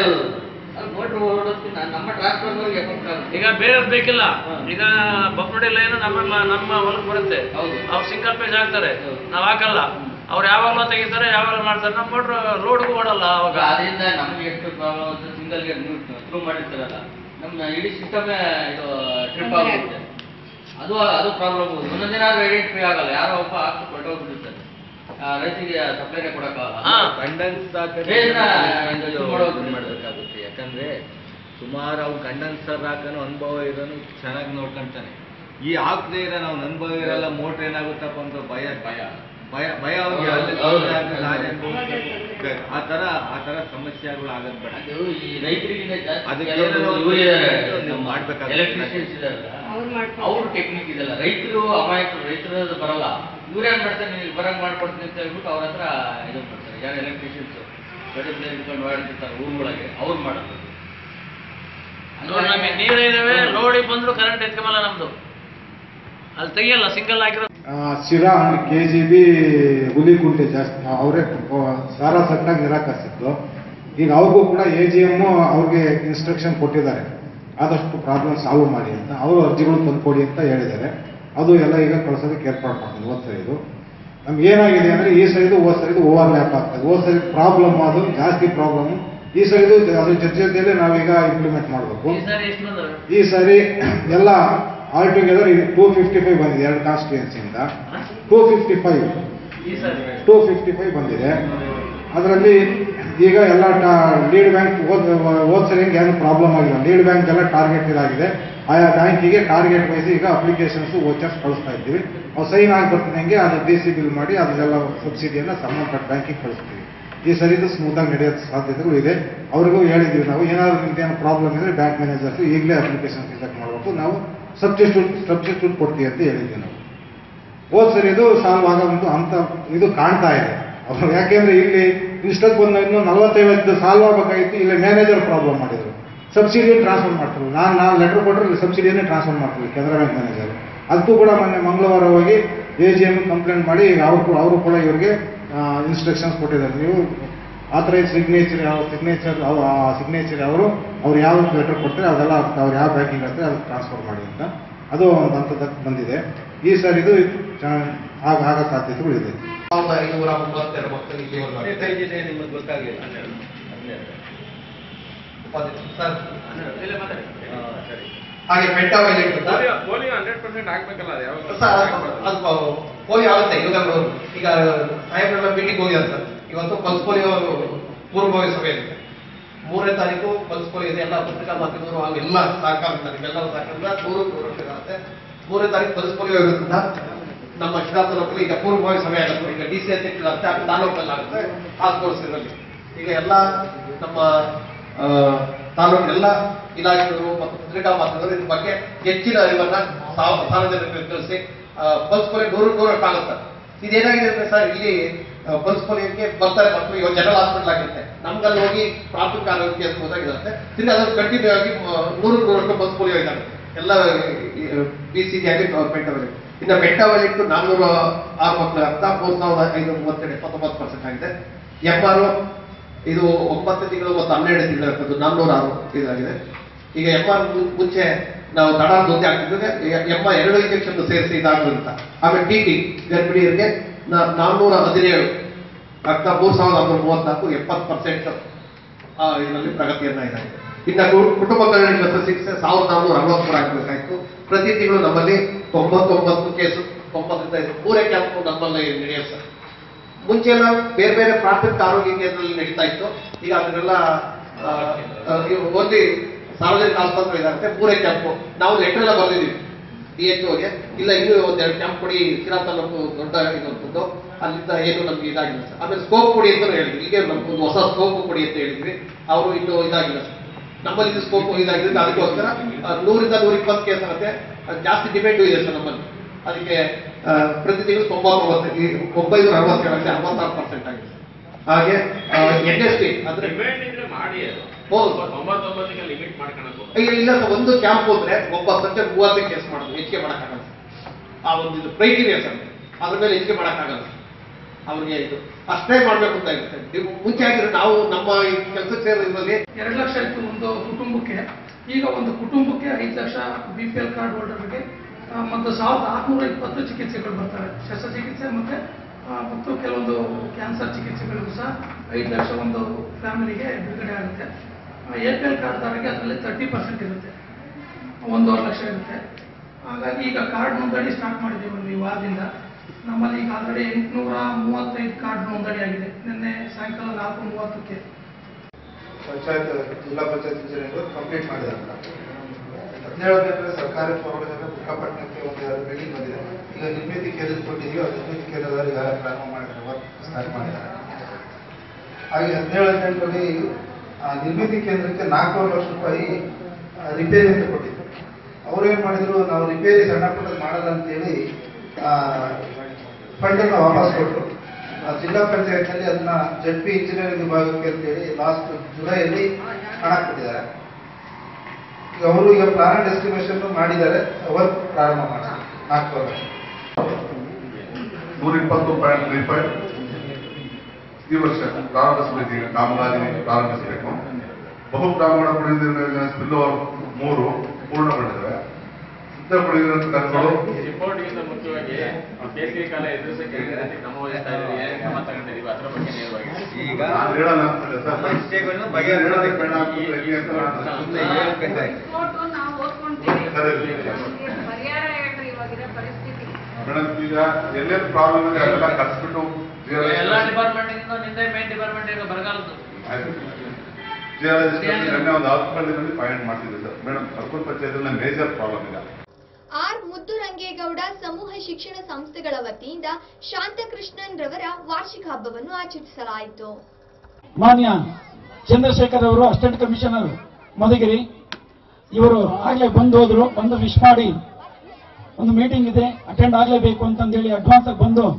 ನಮ್ಮ ಟ್ರಾನ್ಸ್ಫರ್ನವ್ರಿಗೆ ಈಗ ಬೇರೆಯವ್ರು ಬೇಕಿಲ್ಲ ಈಗ ಬೊಮ್ಮಡಿ ಲೈನ್ ನಮ್ಮ ನಮ್ಮ ಹೊಲಕ್ಕೆ ಬರುತ್ತೆ ಅವ್ರು ಸಿಂಗಲ್ ಪೇಜ್ ಹಾಕ್ತಾರೆ ನಾವ್ ಹಾಕಲ್ಲ ಅವ್ರು ಯಾವಾಗಲೂ ತೆಗಿತಾರೆ ಯಾವಾಗ ಮಾಡ್ತಾರೆ ನಮ್ಮ ಮೋಟ್ರ್ ಲೋಡ್ಗೂ ಓಡಲ್ಲ ಅವಾಗ ಅದರಿಂದ ನಮ್ಗೆ ಎಷ್ಟು ಪ್ರಾಬ್ಲಮ್ ಅಂತ ಸಿಂಗಲ್ ನೀವು ಥ್ರೂ ಮಾಡಿರ್ತಾರಲ್ಲ ನಮ್ಮ ಇಡೀ ಸಿಸ್ಟಮೇ ಇದು ಟ್ರಿಪ್ ಆಗುತ್ತೆ ಅದು ಅದು ಪ್ರಾಬ್ಲಮ್ ಒಂದೊಂದು ದಿನ ಆದ್ರೂ ಐಡೆಂಟಿಫೈ ಆಗಲ್ಲ ಯಾರೋ ಒಬ್ಬ ಹಾಕಿ ಕೊಟ್ಟೋಗ್ಬಿಟ್ಟಿರ್ತಾರೆ ಆ, ರೈತರಿಗೆ ಸಪ್ಲೈನೇ ಕೊಡಕ್ಕಾಗಲ್ಲ ಹಾ. ಕಂಡನ್ಸ್ ಏ, ಇನ್ನ ಇದು ಮಾಡೋದು. ಮಾಡಬೇಕಾಗುತ್ತೆ ಯಾಕಂದ್ರೆ ಸುಮಾರು ಅವು ಕಂಡನ್ಸ್ ಸರ್ ಹಾಕೋನು ಅನುಭವ ಇರೋನು ಚೆನ್ನಾಗಿ ನೋಡ್ಕೊಂತಾನೆ ಈ ಹಾಕದೇ ಇರೋ ನಾವು ಅನುಭವ ಇರಲ್ಲ ಮೋಟ್ರ್ ಏನಾಗುತ್ತಪ್ಪ ಅಂತ ಭಯ ಭಯ ಭಯ ಭಯ ಅವ್ನಿಗೆ ಅಲ್ಲಿ ಹೌದು. ಆಗುತ್ತೆ, ನಾನೇ ಅನುಭವಿಸ್ಬೇಕು. ಆ ತರ ಆ ತರ ಸಮಸ್ಯೆಗಳು ಆಗದ್ ಬೇಡ ಅದು ಈ ರೈತರಿಗಿಂತ ಜಾಸ್ತಿ ಅದಕ್ಕೆ ಕೆಲವರು ಏನೋ ಇವ್ರು ಇದಾರೆ, ನೀವು ನಮ್ಮ ಮಾಡ್ಬೇಕಾಗುತ್ತೆ. electricians ಇದಾರಲ್ಲ, ಅವ್ರ ಟೆಕ್ನಿಕ್ ಇದೆಲ್ಲ ರೈತರು ಅಮಾಯಕರು ರೈತರದ್ದು ಬರಲ್ಲ ಇವ್ರೇನ್ ಮಾಡ್ತಾರೆ ನೀವು ಬರಂಗ್ ಮಾಡ್ಕೊಡ್ತೀನಿ ಅಂತ ಹೇಳ್ಬಿಟ್ಟು ಅವ್ರ ಹತ್ರ ಇದು ಮಾಡ್ತಾರೆ ಯಾರು ಎಲೆಕ್ಟ್ರಿಷಿಯನ್ಸ್ ಗಡಿ ಇಟ್ಕೊಂಡು ಮಾಡಿರ್ತಾರೆ ಊರೊಳಗೆ ಅವ್ರು ಮಾಡೋದು ಇವಾಗ ನಮಗೆ ನೀರೇ ಇದಾವೆ ಲೋಡಿ ಬಂದ್ರು ಕರೆಂಟ್ ಎತ್ಕೊಂಬಲ್ಲ ನಮ್ದು ಅಲ್ಲಿ ತೆಗಿಯಲ್ಲ ಸಿಂಗಲ್ ಹಾಕಿರೋ Shira and K G B Hulikunte ಜಾಸ್ತಿ ಅವರೇ ಸಾರ ಸಟ್ಟಾಗಿ ನಿರಾಕರಿಸಿದ್ದು ಈಗ ಅವ್ರಿಗೂ ಕೂಡ ಎ ಜಿ ಎಮ್ ಅವ್ರಿಗೆ ಇನ್ಸ್ಟ್ರಕ್ಷನ್ ಕೊಟ್ಟಿದ್ದಾರೆ ಆದಷ್ಟು ಪ್ರಾಬ್ಲಮ್ ಸಾಲ್ವ್ ಮಾಡಿ ಅಂತ ಅವರು ಅರ್ಜಿಗಳು ತಂದುಕೊಡಿ ಅಂತ ಹೇಳಿದ್ದಾರೆ ಅದು ಎಲ್ಲ ಈಗ ಕಳ್ಸೋದಕ್ಕೆ ಏರ್ಪಾಡು ಮಾಡ್ತೀನಿ ಹೋದ್ ಸರಿದು ನಮ್ಗೆ ಏನಾಗಿದೆ ಅಂದರೆ ಈ ಸರಿದು ಹೋದ್ ಸರಿದು ಓವರ್ ಲ್ಯಾಪ್ ಆಗ್ತದೆ ಹೋದ್ ಸರಿ ಪ್ರಾಬ್ಲಮ್ ಅದು ಜಾಸ್ತಿ ಪ್ರಾಬ್ಲಮ್ ಈ ಸರಿದು ಅದ್ರ ಜೊತೆ ಜೊತೆಯಲ್ಲಿ ನಾವೀಗ ಇಂಪ್ಲಿಮೆಂಟ್ ಮಾಡಬೇಕು ಈ ಸಾರಿ ಎಷ್ಟು ಬಂದವೆ ಈ ಸಾರಿ ಎಲ್ಲ all together two fifty five ಬಂದಿದೆ ಎರಡು ಕಾನ್ಸ್ಟಿಟ್ಯೂನ್ಸಿಯಿಂದ ಟೂ ಫಿಫ್ಟಿ ಫೈವ್ ಈ ಸಾರಿ ಟೂ ಫಿಫ್ಟಿ ಫೈವ್ ಬಂದಿದೆ ಅದರಲ್ಲಿ ಈಗ ಎಲ್ಲ ಲೀಡ್ ಬ್ಯಾಂಕ್ ಹೋದ್ ಹೋದ್ ಸರಿ ಏನು ಪ್ರಾಬ್ಲಮ್ ಆಗಿಲ್ಲ ಲೀಡ್ ಬ್ಯಾಂಕ್ ಎಲ್ಲ ಟಾರ್ಗೆಟ್ ಇದಾಗಿದೆ ಆಯಾ ಬ್ಯಾಂಕಿಗೆ ಟಾರ್ಗೆಟ್ ವೈಸ್ ಈಗ ಅಪ್ಲಿಕೇಶನ್ಸ್ ವೋಚರ್ಸ್ ಕಳಿಸ್ತಾ ಇದ್ದೀವಿ ಅವು ಸೈನ್ ಆಗಿ ಬರ್ತಿದ್ದಂಗೆ ಅದು ಡಿ ಸಿ ಬಿಲ್ ಮಾಡಿ ಅದನ್ನೆಲ್ಲ ಸಬ್ಸಿಡಿಯನ್ನು ಸಂಬಂಧಪಟ್ಟ ಬ್ಯಾಂಕಿಗೆ ಕಳಿಸ್ತೀವಿ ಈ ಸರಿದು ಸ್ಮೂತಾಗಿ ನಡೆಯೋ ಸಾಧ್ಯತೆಗಳು ಇದೆ ಅವ್ರಿಗೂ ಹೇಳಿದ್ವಿ ನಾವು ಏನಾದ್ರು ನಿಮ್ದು ಏನು ಪ್ರಾಬ್ಲಮ್ ಇದ್ರೆ ಬ್ಯಾಂಕ್ ಮ್ಯಾನೇಜರ್ಸ್ ಈಗಲೇ ಅಪ್ಲಿಕೇಶನ್ ರಿಜೆಕ್ಟ್ ಮಾಡಬೇಕು ನಾವು ಸಬ್ಸ್ಟಿಟ್ಯೂಟ್ ಸಬ್ಸ್ಟಿಟ್ಯೂಟ್ ಕೊಡ್ತೀವಿ ಅಂತ ಹೇಳಿದ್ವಿ ನಾವು ಹೋದ್ ಸರಿ ಇದು ಸಾಲ್ವ್ ಆಗೋ ಒಂದು ಹಂತ ಇದು ಕಾಣ್ತಾ ಇದೆ ಅವ್ರು ಯಾಕೆಂದ್ರೆ ಇಲ್ಲಿ ಇಷ್ಟಕ್ಕೆ ಬಂದು ಇನ್ನು ನಲವತ್ತೈವತ್ತು ಸಾಲ್ವ್ ಆಗಬೇಕಾಗಿತ್ತು ಇಲ್ಲಿ ಮ್ಯಾನೇಜರ್ ಪ್ರಾಬ್ಲಮ್ ಮಾಡಿದ್ರು ಸಬ್ಸಿಡಿ ಟ್ರಾನ್ಸ್ಫರ್ ಮಾಡ್ತಾರೆ ನಾನು ನಾವು ಲೆಟರ್ ಕೊಟ್ಟರೆ ಸಬ್ಸಿಡಿಯನ್ನೇ ಟ್ರಾನ್ಸ್ಫರ್ ಮಾಡ್ತೀವಿ ಕೆನರಾ ಬ್ಯಾಂಕ್ ಮ್ಯಾನೇಜರ್ ಅದಕ್ಕೂ ಕೂಡ ಮೊನ್ನೆ ಮಂಗಳವಾರ ಹೋಗಿ ಎ ಜಿ ಎಮ್ ಕಂಪ್ಲೇಂಟ್ ಮಾಡಿ ಈಗ ಅವರು ಕೂಡ ಅವರು ಕೂಡ ಇವರಿಗೆ ಇನ್ಸ್ಟ್ರಕ್ಷನ್ಸ್ ಕೊಟ್ಟಿದ್ದಾರೆ ನೀವು ಆಥರೈಸ್ ಸಿಗ್ನೇಚರ್ ಯಾವ ಸಿಗ್ನೇಚರ್ ಆ ಸಿಗ್ನೇಚರ್ ಅವರು ಅವ್ರು ಯಾವ ಲೆಟರ್ ಕೊಟ್ಟರೆ ಅದೆಲ್ಲ ಅವ್ರು ಯಾವ ಬ್ಯಾಂಕಿಂಗ್ ಇರುತ್ತೆ ಅದಕ್ಕೆ ಟ್ರಾನ್ಸ್ಫರ್ ಮಾಡಿ ಅಂತ ಅದು ಒಂದು ಹಂತದಕ್ಕೆ ಬಂದಿದೆ ಈ ಸರ್ ಇದು ಚೆನ್ನಾಗಿ ಆಗ ಆಗೋ ಸಾಧ್ಯತೆಗಳಿದೆ ಸಾವಿರದ ಐನೂರ ಮೂವತ್ತೆರಡು ಮಕ್ಕಳು ಇಲ್ಲಿವರೆಗೂ ನಿಮಗೆ ಗೊತ್ತಾಗಲಿಲ್ಲ ಸರ್ ಇಲ್ಲೇ ಮಾತಾಡಿ. ಸರಿ ಹಾಗೆ ಮೆಟ್ಟ ವೈಲೆಂಟ್ ಪೋಲಿಯೋ ಪೋಲಿಯೋ ಹಂಡ್ರೆಡ್ ಪರ್ಸೆಂಟ್ ಆಗ್ಬೇಕಲ್ಲ ಅದು ಯಾವಾಗ ಸರ್ ಅದು ಪೋಲಿಯೋ ಆಗುತ್ತೆ ಇವಾಗ ಈಗ ಸಾಹೇಬ್ರೆಲ್ಲ ಮೀಟಿಂಗ್ ಹೋಗಿ ಸರ್ ಇವತ್ತು ಪಲ್ಸ್ ಪೋಲಿಯೋ ಪೂರ್ವಭಾವಿ ಸಭೆ ಇದೆ ಮೂರನೇ ತಾರೀಕು ಪಲ್ಸ್ಪೋಲಿ ಇದೆ ಎಲ್ಲ ಪತ್ರಿಕಾ ಮಾಧ್ಯಮದವರು ಹಾಗೂ ಎಲ್ಲ ಸಹಕಾರದಿಂದ ನಿಮ್ಮೆಲ್ಲರ ಸಹಕಾರದಿಂದ ನೂರು ನೂರು ಇರುತ್ತೆ ಮೂರನೇ ತಾರೀಕು ಪಲ್ಸ್ಪೋಲಿಯೋ ಇರೋದ್ರಿಂದ ನಮ್ಮ ಶಿರಾ ತಾಲೂಕಲ್ಲಿ ಈಗ ಪೂರ್ವಭಾವಿ ಸಭೆ ಆಗುತ್ತೆ ಈಗ ಡಿ ಸಿ ಅಧ್ಯಕ್ಷರಾಗುತ್ತೆ ಆಗ ತಾಲೂಕಲ್ಲಿ ಆಗುತ್ತೆ ಹಾಸ್ಕೋರ್ಸ್ ಇದರಲ್ಲಿ ಈಗ ಎಲ್ಲ ನಮ್ಮ ಆ, ತಾಲೂಕಿನ ಎಲ್ಲ ಇಲಾಖೆಗಳು ಮತ್ತು ಪತ್ರಿಕಾ ಮಾಧ್ಯಮದವರು ಇದ್ರ ಬಗ್ಗೆ ಹೆಚ್ಚಿನ ಅರಿವನ್ನ ಸಾವ- ಸಾರ್ವಜನಿಕರಿಗೆ ತಿಳಿಸಿ ಪಲ್ಸ್ ಪೋಲಿಯೋ ನೂರು ನೂರಕ್ಕಾಗುತ್ತೆ ಇದೇನಾಗಿದೆ ಅಂದ್ರೆ ಸರ್ ಇಲ್ಲಿ ಪಲ್ಸ್ ಪೋಲಿಯೋಕ್ಕೆ ಬರ್ತಾರೆ ಮತ್ತು ಇವಾಗ ಜನರಲ್ ಹಾಸ್ಪಿಟಲ್ ಆಗಿರುತ್ತೆ ನಮ್ಗಲ್ಲಿ ಹೋಗಿ ಪ್ರಾಥಮಿಕ ಆರೋಗ್ಯ ಅಂತ ಹೋದಾಗಿರುತ್ತೆ ತಿರ್ಗಿ ಅದನ್ನು ಕಂಟಿನ್ಯೂ ಆಗಿ ಮ- ನೂರು ನೂರಕ್ಕೆ ಪಲ್ಸ್ ಪೋಲಿಯೋ ಇದ್ದಾರೆ ಎಲ್ಲ ಬಿ ಸಿ ಜಿ ಆಗಿ ಗೌರ್ಮೆಂಟ್ ಅವರಿಗೆ ಇನ್ನು ಮೆಟ್ಟ ವ್ಯಾಲಿಟ್ಟು ನಾನ್ನೂರ ಆರು ಮಕ್ಕಳು ಅರ್ಥ ಮೂರು ಸಾವಿರದ ಐನೂರ ಮೂವತ್ತೆರಡು ಇಪ್ಪತ್ತೊಂಬತ್ತು ಪರ್ಸೆಂಟ್ ಆಗಿದೆ ಎಂ ಆರ್ ಇದು ಒಂಬತ್ತು ತಿಂಗಳು ಮತ್ತು ಹನ್ನೆರಡು ತಿಂಗಳು ಇರ್ತದ್ದು ನಾನ್ನೂರ ಆರು ಇದಾಗಿದೆ ಈಗ ಎಂ ಆರ್ ಮುಂಚೆ ನಾವು ದಡ ದೊಡ್ಡ ಆಗ್ತಿದ್ದರೆ ಎಂ ಆರ್ ಎರಡು ಇಂಜೆಕ್ಷನ್ ಸೇರಿಸಿ ಇದಾಗೋದ್ರಿಂದ ಆಮೇಲೆ ಟಿ ಟಿ ಗರ್ಭಿಣಿಯರಿಗೆ ನಾ- ನಾನ್ನೂರ ಹದಿನೇಳು ಅರ್ಥ ಮೂರು ಸಾವಿರದ ಆರುನೂರ ಮೂವತ್ನಾಲ್ಕು ಎಪ್ಪತ್ತು ಪರ್ಸೆಂಟ್ ಇದರಲ್ಲಿ ಪ್ರಗತಿಯನ್ನ ಇದಾಗಿದೆ ಇನ್ನು ಕು- ಕುಟುಂಬ ಕಲ್ಯಾಣ ಶಸ್ತ್ರಚಿಕಿತ್ಸೆ ಸಾವಿರದ ನಾನ್ನೂರ ಅರವತ್ಮೂರು ಆಗಬೇಕಾಯ್ತು ಪ್ರತಿ ತಿಂಗಳು ನಮ್ಮಲ್ಲಿ ತೊಂಬತ್ತೊಂಬತ್ತು ಕೇಸು ತೊಂಬತ್ತರಿಂದ ಐದು ಮೂರೇ ಕ್ಯಾಂಪು ನಮ್ಮಲ್ಲಿ ನಡೆಯುತ್ತೆ ಸರ್ ಮುಂಚೆ ಎಲ್ಲ ಬೇರೆ ಬೇರೆ ಪ್ರಾಥಮಿಕ ಆರೋಗ್ಯ ಕೇಂದ್ರದಲ್ಲಿ ನಡೀತಾ ಇತ್ತು ಈಗ ಅದನ್ನೆಲ್ಲ ಆ, ಆ, ಇವು ಓನ್ಲಿ ಸಾರ್ವಜನಿಕ ಆಸ್ಪತ್ರೆ ಇದಾಗುತ್ತೆ ಮೂರೇ ಕ್ಯಾಂಪು ನಾವು ಲೆಟರ್ ಎಲ್ಲ ಬರ್ದಿದ್ದೀವಿ ಡಿ ಎಚ್ ಓಗೆ ಇಲ್ಲ ಇನ್ನೂ ಒಂದೆರಡು ಕ್ಯಾಂಪ್ ಕೊಡಿ ಶಿರಾ ತಾಲೂಕು ದೊಡ್ಡ ಇದಂತದ್ದು ಅಲ್ಲಿಂದ ಏನು ನಮ್ಗೆ ಇದಾಗಿಲ್ಲ ಸರ್ ಆಮೇಲೆ ಸ್ಕೋಪ್ ಕೊಡಿ ಅಂತ ಹೇಳಿದ್ವಿ ಈಗ ನಮ್ಗೊಂದು ಹೊಸ ಸ್ಕೋಪ್ ಕೊಡಿ ಅಂತ ಹೇಳಿದ್ವಿ ಅವರು ಇನ್ನೂ ಇದಾಗಿಲ್ಲ ಸರ್ ನಮ್ಮಲ್ಲಿ ಇದು ಸ್ಕೋಪ್ ಇದಾಗಿದೆ ಅದಕ್ಕೋಸ್ಕರ ಆ, ನೂರಿಂದ ನೂರ ಇಪ್ಪತ್ತು ಕೇಸ್ ಆಗುತ್ತೆ ಅದು ಜಾಸ್ತಿ ಡಿಪೆಂಡು ಇದೆ ಸರ್ ನಮ್ಮಲ್ಲಿ ಅದಕ್ಕೆ ಆ, ಪ್ರತಿ ತಿಂಗಳು ತೊಂಬತ್ತೊಂಬತ್ತು ಈ ಒಂಬೈನೂರ ಅರವತ್ತೇಳು ಅಂದ್ರೆ ಅರವತ್ತಾರು ಪರ್ಸೆಂಟ್ ಆಗಿದೆ ಹಾಗೆ ಎನ್ ಎಸ್ ಟಿ ಅಂದ್ರೆ ಡಿಮ್ಯಾಂಡ್ ಇದ್ರೆ ಮಾಡಿ ಅದು ಹೌದು. ತೊಂಬತ್ತೊಂಬತ್ತಕ್ಕೆ ಲಿಮಿಟ್ ಮಾಡ್ಕೊಳಕ್ ಇಲ್ಲ ಇಲ್ಲ ಸರ್ ಒಂದು ಕ್ಯಾಂಪ್ ಹೋದ್ರೆ ಒಬ್ಬ ಸಂಜೆ ಮೂವತ್ತು ಕೇಸ್ ಮಾಡೋದು ಹೆಚ್ಚಿಗೆ ಮಾಡೋಕ್ಕಾಗಲ್ಲ ಆ ಒಂದು ಇದು ಕ್ರೈಟೀರಿಯಾ ಸರ್ ಅದ್ರ ಮೇಲೆ ಹೆಚ್ಚಿಗೆ ಮಾಡೋಕ್ಕಾಗಲ್ಲ ಅವ್ರಿಗೆ ಇದು ಅಷ್ಟೇ ಮಾಡ್ಬೇಕು ಅಂತ ಇರುತ್ತೆ ನೀವು ಮುಂಚೆ ಆಗಿದ್ರೆ ನಾವು ನಮ್ಮ ಈ ಕೆಲಸಕ್ಕೆ ಸೇರೋದ್ರಲ್ಲಿ ಎರಡು ಲಕ್ಷ ಇತ್ತು ಒಂದು ಕುಟುಂಬಕ್ಕೆ ಈಗ ಒಂದು ಕುಟುಂಬಕ್ಕೆ ಐದು lakh B P L card ಹೋಲ್ಡರ್ಗೆ ಆ, ಮತ್ತು ಸಾವಿರದ ಆರುನೂರ ಇಪ್ಪತ್ತು ಚಿಕಿತ್ಸೆಗಳು ಬರ್ತವೆ ಶಸ್ತ್ರಚಿಕಿತ್ಸೆ ಮತ್ತೆ ಆ, ಮತ್ತು ಕೆಲವೊಂದು ಕ್ಯಾನ್ಸರ್ ಚಿಕಿತ್ಸೆಗಳಿಗೂ ಸಹ ಐದು ಲಕ್ಷ ಒಂದು ಫ್ಯಾಮಿಲಿಗೆ ಬಿಡುಗಡೆ ಆಗುತ್ತೆ ಎ ಪಿ ಎಲ್ ಕಾರ್ಡ್ದಾರರಿಗೆ ಅದರಲ್ಲಿ ತರ್ಟಿ ಪರ್ಸೆಂಟ್ ಇರುತ್ತೆ ಒಂದೂವರೆ ಲಕ್ಷ ಇರುತ್ತೆ ಹಾಗಾಗಿ ಈಗ ಕಾರ್ಡ್ ನೋಂದಣಿ ಸ್ಟಾರ್ಟ್ ಮಾಡಿದ್ದೀವಿ ಒಂದು ಈ ವಾರದಿಂದ ನಮ್ಮಲ್ಲಿ ಈಗ ಆಲ್ರೆಡಿ ಎಂಟುನೂರ ಮೂವತ್ತೈದು ಕಾರ್ಡ್ ನೋಂದಣಿ ಆಗಿದೆ ನಿನ್ನೆ ಸಾಯಂಕಾಲ ನಾಲ್ಕು ಮೂವತ್ತಕ್ಕೆ ಪಂಚಾಯತ್ ಜಿಲ್ಲಾ ಪಂಚಾಯತ್ ಇಂಜಿನಿಯರ್ ಕಂಪ್ಲೀಟ್ ಮಾಡಿದಾರೆ ಹದಿನೇಳನೇ ಸರ್ಕಾರಿ ಪ್ರೌಢಶಾಲೆ ಬುಕ್ಕಾಪಟ್ಟಣಕ್ಕೆ ಒಂದು ಎರಡು ಬಿಲ್ಡಿಂಗ್ ಬಂದಿದೆ ಈಗ ನಿರ್ಮಿತಿ ಕೇಂದ್ರ ಕೊಟ್ಟಿದ್ದೀವಿ ಆ ನಿರ್ಮಿತಿ ಕೇಂದ್ರದಲ್ಲಿ ಈಗ ಪ್ರಾರಂಭ ಮಾಡಿದ್ದಾರೆ ವರ್ಕ್ ಸ್ಟಾರ್ಟ್ ಮಾಡಿದ್ದಾರೆ ಹಾಗೆ ಹದಿನೇಳು ಹದಿನೆಂಟರಲ್ಲಿ ಆ ನಿರ್ಮಿತಿ ಕೇಂದ್ರಕ್ಕೆ ನಾಲ್ಕೂವರೆ ಲಕ್ಷ ರೂಪಾಯಿ ಆ, ರಿಪೇರಿ ಅಂತ ಕೊಟ್ಟಿದ್ರು ಅವ್ರು ಏನ್ ಮಾಡಿದ್ರು ನಾವು ರಿಪೇರಿ ಸಣ್ಣ ಪುಟ್ಟದ್ದು ಮಾಡಲ್ಲ ಅಂತೇಳಿ ಫಂಡನ್ನು ವಾಪಸ್ ಕೊಟ್ಟರು ಆ, ಜಿಲ್ಲಾ ಪಂಚಾಯತ್ನಲ್ಲಿ ಅದನ್ನ ಜಡ್ ಪಿ ಇಂಜಿನಿಯರಿಂಗ್ ವಿಭಾಗಕ್ಕೆ ಅಂತೇಳಿ ಲಾಸ್ಟ್ ಜುಲೈಯಲ್ಲಿ ಹಣ ಕೊಟ್ಟಿದ್ದಾರೆ ಈಗ ಅವರು ಈಗ ಪ್ಲಾನ್ ಎಸ್ಟಿಮೇಷನ್ ಮಾಡಿದ್ದಾರೆ ವರ್ಕ್ ಪ್ರಾರಂಭ ಮಾಡ್ತಾರೆ ನಾಲ್ಕೂವರೆ ನೂರ ಇಪ್ಪತ್ತು ಪಾಯಿಂಟ್ ತ್ರೀ ಫೈವ್ ಈ ವರ್ಷ ಪ್ರಾರಂಭಿಸಬೇಕು ಈಗ ಕಾಮಗಾರಿ ಪ್ರಾರಂಭಿಸಬೇಕು ಬಹು ಬ್ರಾಹ್ಮಣ ಕುಡಿಯುವ ನೀರಿನ ಯೋಜನೆ ಸ್ಪಿಲ್ಲೋವರ್ ಮೂರು ಪೂರ್ಣಗೊಂಡಿವೆ ಶುದ್ಧ ಕುಡಿಯುವ ನೀರಿನ ಟಂಕಗಳು ರಿಪೋರ್ಟ್ಗಿಂತ ಮುಖ್ಯವಾಗಿ ಬೇಸಿಗೆ ಕಾಲ ಎದುರಿಸಕ್ಕೆ ಕ್ರಮ ವಹಿಸ್ತಾ ಇದ್ದೀವಿ ಏನ್ ಕ್ರಮ ತಗೊಂಡಿದೀವಿ ಅದ್ರ ಬಗ್ಗೆ ನೇರವಾಗಿ ಈಗ ನಾನು ಹೇಳಲ್ಲ ಅಂತಿಲ್ಲ ಸರ್ ಸಮಸ್ಯೆಗಳನ್ನು ಬಗೆಹರಿಸೋದಕ್ಕೆ ಬೇಡ ಅಂತ ಹೇಳಿ ಅಂತ ನಾನು ಸುಮ್ನೆ ಹೇಳ್ಬೇಕಾಯ್ತು. ಫೋಟೋ ನಾವು ಓದ್ಕೊಂತೀವಿ ಸರಿ. ಪರಿಹಾರ ಹೇಳ್ರಿ ಇವಾಗಿರೋ ಪರಿಸ್ಥಿತಿ ಮೇಡಮ್ ಈಗ ಎಲ್ಲೆಲ್ಲಿ ಪ್ರಾಬ್ಲಮ್ ಇದೆ ಅಲ್ಲೆಲ್ಲ ಕರ್ಸ್ಬಿಟ್ಟು ಎಲ್ಲ ಡಿಪಾರ್ಟ್ಮೆಂಟ್ ಇಂದ ನಿಂದೆ ಮೇನ್ ಡಿಪಾರ್ಟ್ಮೆಂಟ್ ಈಗ ಬರಗಾಲದ್ದು ಜಿಯಾಲಜಿಸ್ಟ್ ನಿನ್ನೆ ಒಂದು ಹಾಸ್ಪಿಟಲ್ನಲ್ಲಿ ಫೈಂಡ್ ಮಾಡ್ತಿದ್ದೆ ಸರ್ ಮೇಡಮ್ ಕರ್ಕೂರ್ ಪಂಚಾಯತ್ನಲ್ಲಿ ಮೇಜರ್ ಪ್ರಾಬ್ಲಮ್ ಇದೆ ಆರ್ ಮುದ್ದುರಂಗೇಗೌಡ ಸಮೂಹ ಶಿಕ್ಷಣ ಸಂಸ್ಥೆಗಳ ವತಿಯಿಂದ ಶಾಂತಕೃಷ್ಣನ್ ರವರ ವಾರ್ಷಿಕ ಹಬ್ಬವನ್ನು ಆಚರಿಸಲಾಯಿತು ಮಾನ್ಯ ಚಂದ್ರಶೇಖರ್ ಅವರು ಅಸಿಸ್ಟೆಂಟ್ ಕಮಿಷನರ್ ಮಧುಗಿರಿ ಇವರು ಆಗ್ಲೇ ಬಂದು ಹೋದ್ರು ಬಂದು ವಿಶ್ ಮಾಡಿ ಒಂದು ಮೀಟಿಂಗ್ ಇದೆ ಅಟೆಂಡ್ ಆಗ್ಲೇಬೇಕು ಅಂತಂದೇಳಿ ಅಡ್ವಾನ್ಸ್ ಆಗಿ ಬಂದು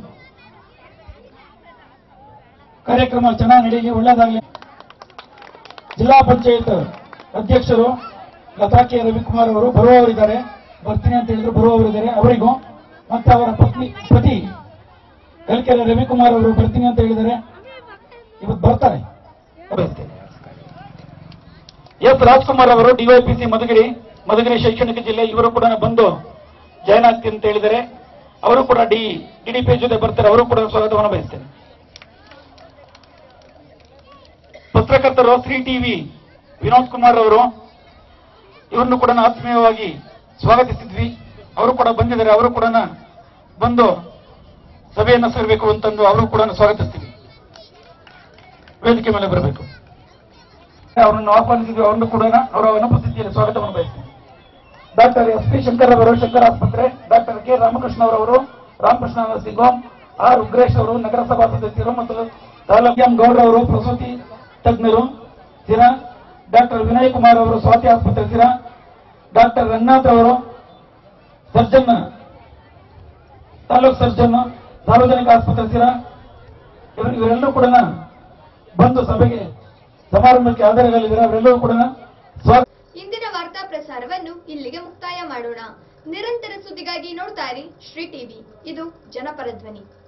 ಕಾರ್ಯಕ್ರಮ ಚೆನ್ನಾಗಿ ನಡೀಲಿ ಒಳ್ಳೇದಾಗಲಿ ಜಿಲ್ಲಾ ಪಂಚಾಯತ್ ಅಧ್ಯಕ್ಷರು ಲತಾ ಕೆ ರವಿಕುಮಾರ್ ಅವರು ಬರುವವರಿದ್ದಾರೆ ಬರ್ತೀನಿ ಅಂತ ಹೇಳಿದ್ರು ಬರುವವರಿದ್ದಾರೆ ಅವರಿಗೂ ಮತ್ತೆ ಅವರ ಪತ್ನಿ ಪತಿ ಕಲ್ಕೆರೆ ರವಿಕುಮಾರ್ ಅವರು ಬರ್ತೀನಿ ಅಂತ ಹೇಳಿದ್ದಾರೆ ಇವತ್ತು ಬರ್ತಾರೆ ಬಯಸ್ತೇನೆ. ಎಸ್ ರಾಜ್ಕುಮಾರ್ ಅವರು ಡಿವೈಪಿಸಿ ಮಧುಗಿರಿ ಮಧುಗಿರಿ ಶೈಕ್ಷಣಿಕ ಜಿಲ್ಲೆ ಇವರು ಕೂಡ ಬಂದು ಜಾಯ್ನ್ ಆಗ್ತೀನಿ ಅಂತ ಹೇಳಿದ್ದಾರೆ ಅವರು ಕೂಡ ಡಿ ಡಿಡಿಪಿ ಜೊತೆ ಬರ್ತಾರೆ ಅವರು ಕೂಡ ಸ್ವಾಗತವನ್ನು ಬಯಸ್ತೇನೆ ಪತ್ರಕರ್ತರು ಶ್ರೀ ಟಿವಿ ವಿನೋದ್ ಕುಮಾರ್ ಅವರು ಇವರನ್ನು ಕೂಡ ಆತ್ಮೀಯವಾಗಿ ಸ್ವಾಗತಿಸಿದ್ವಿ ಅವರು ಕೂಡ ಬಂದಿದ್ದಾರೆ ಅವರು ಕೂಡ ಬಂದು ಸಭೆಯನ್ನು ಸೇರಬೇಕು ಅಂತಂದು ಅವರು ಕೂಡ ಸ್ವಾಗತಿಸ್ತೀವಿ ವೇದಿಕೆ ಮೇಲೆ ಬರಬೇಕು ಅವರನ್ನು ಆಹ್ವಾನಿಸಿದ್ವಿ ಅವರನ್ನು ಕೂಡ ಅವರ ಅನುಪಸ್ಥಿತಿಯಲ್ಲಿ ಸ್ವಾಗತವನ್ನು ಬಯಸ್ತೀನಿ ಡಾಕ್ಟರ್ ಎಸ್ ಪಿ ಶಂಕರ್ ಅವರು ಶಂಕರ್ ಆಸ್ಪತ್ರೆ ಡಾಕ್ಟರ್ ಕೆ ರಾಮಕೃಷ್ಣ ಅವರವರು ರಾಮಕೃಷ್ಣ ನರಸಿಂಹ ಆರ್ ಉಗ್ರೇಶ್ ಅವರು ನಗರಸಭಾ ಸದಸ್ಯರು ಮತ್ತು ತಾಲೂಕು ಎಂ ಗೌಡ್ರ ಅವರು ಪ್ರಸೂತಿ ತಜ್ಞರು ಸಿರಾ ಡಾಕ್ಟರ್ ವಿನಯ್ ಕುಮಾರ್ ಅವರು ಸ್ವಾತಿ ಆಸ್ಪತ್ರೆ ಸಿರಾ ಡಾಕ್ಟರ್ ರಂಗನಾಥ್ ಅವರು ಸರ್ಜನ್ ತಾಲೂಕ್ ಸರ್ಜನ್ ಸಾರ್ವಜನಿಕ ಆಸ್ಪತ್ರೆ ಸಿರಾ ಇವರು ಇವರೆಲ್ಲರೂ ಕೂಡ ಬಂದು ಸಭೆಗೆ ಸಮಾರಂಭಕ್ಕೆ ಹಾಜರಾಗಲಿದ್ದಾರೆ ಅವರೆಲ್ಲರೂ ಕೂಡ ಸ್ವಾಗತ ಇಂದಿನ ವಾರ್ತಾ ಪ್ರಸಾರವನ್ನು ಇಲ್ಲಿಗೆ ಮುಕ್ತಾಯ ಮಾಡೋಣ ನಿರಂತರ ಸುದ್ದಿಗಾಗಿ ನೋಡ್ತಾ ಇರಿ ಶ್ರೀ ಟಿವಿ ಇದು ಜನಪರ ಧ್ವನಿ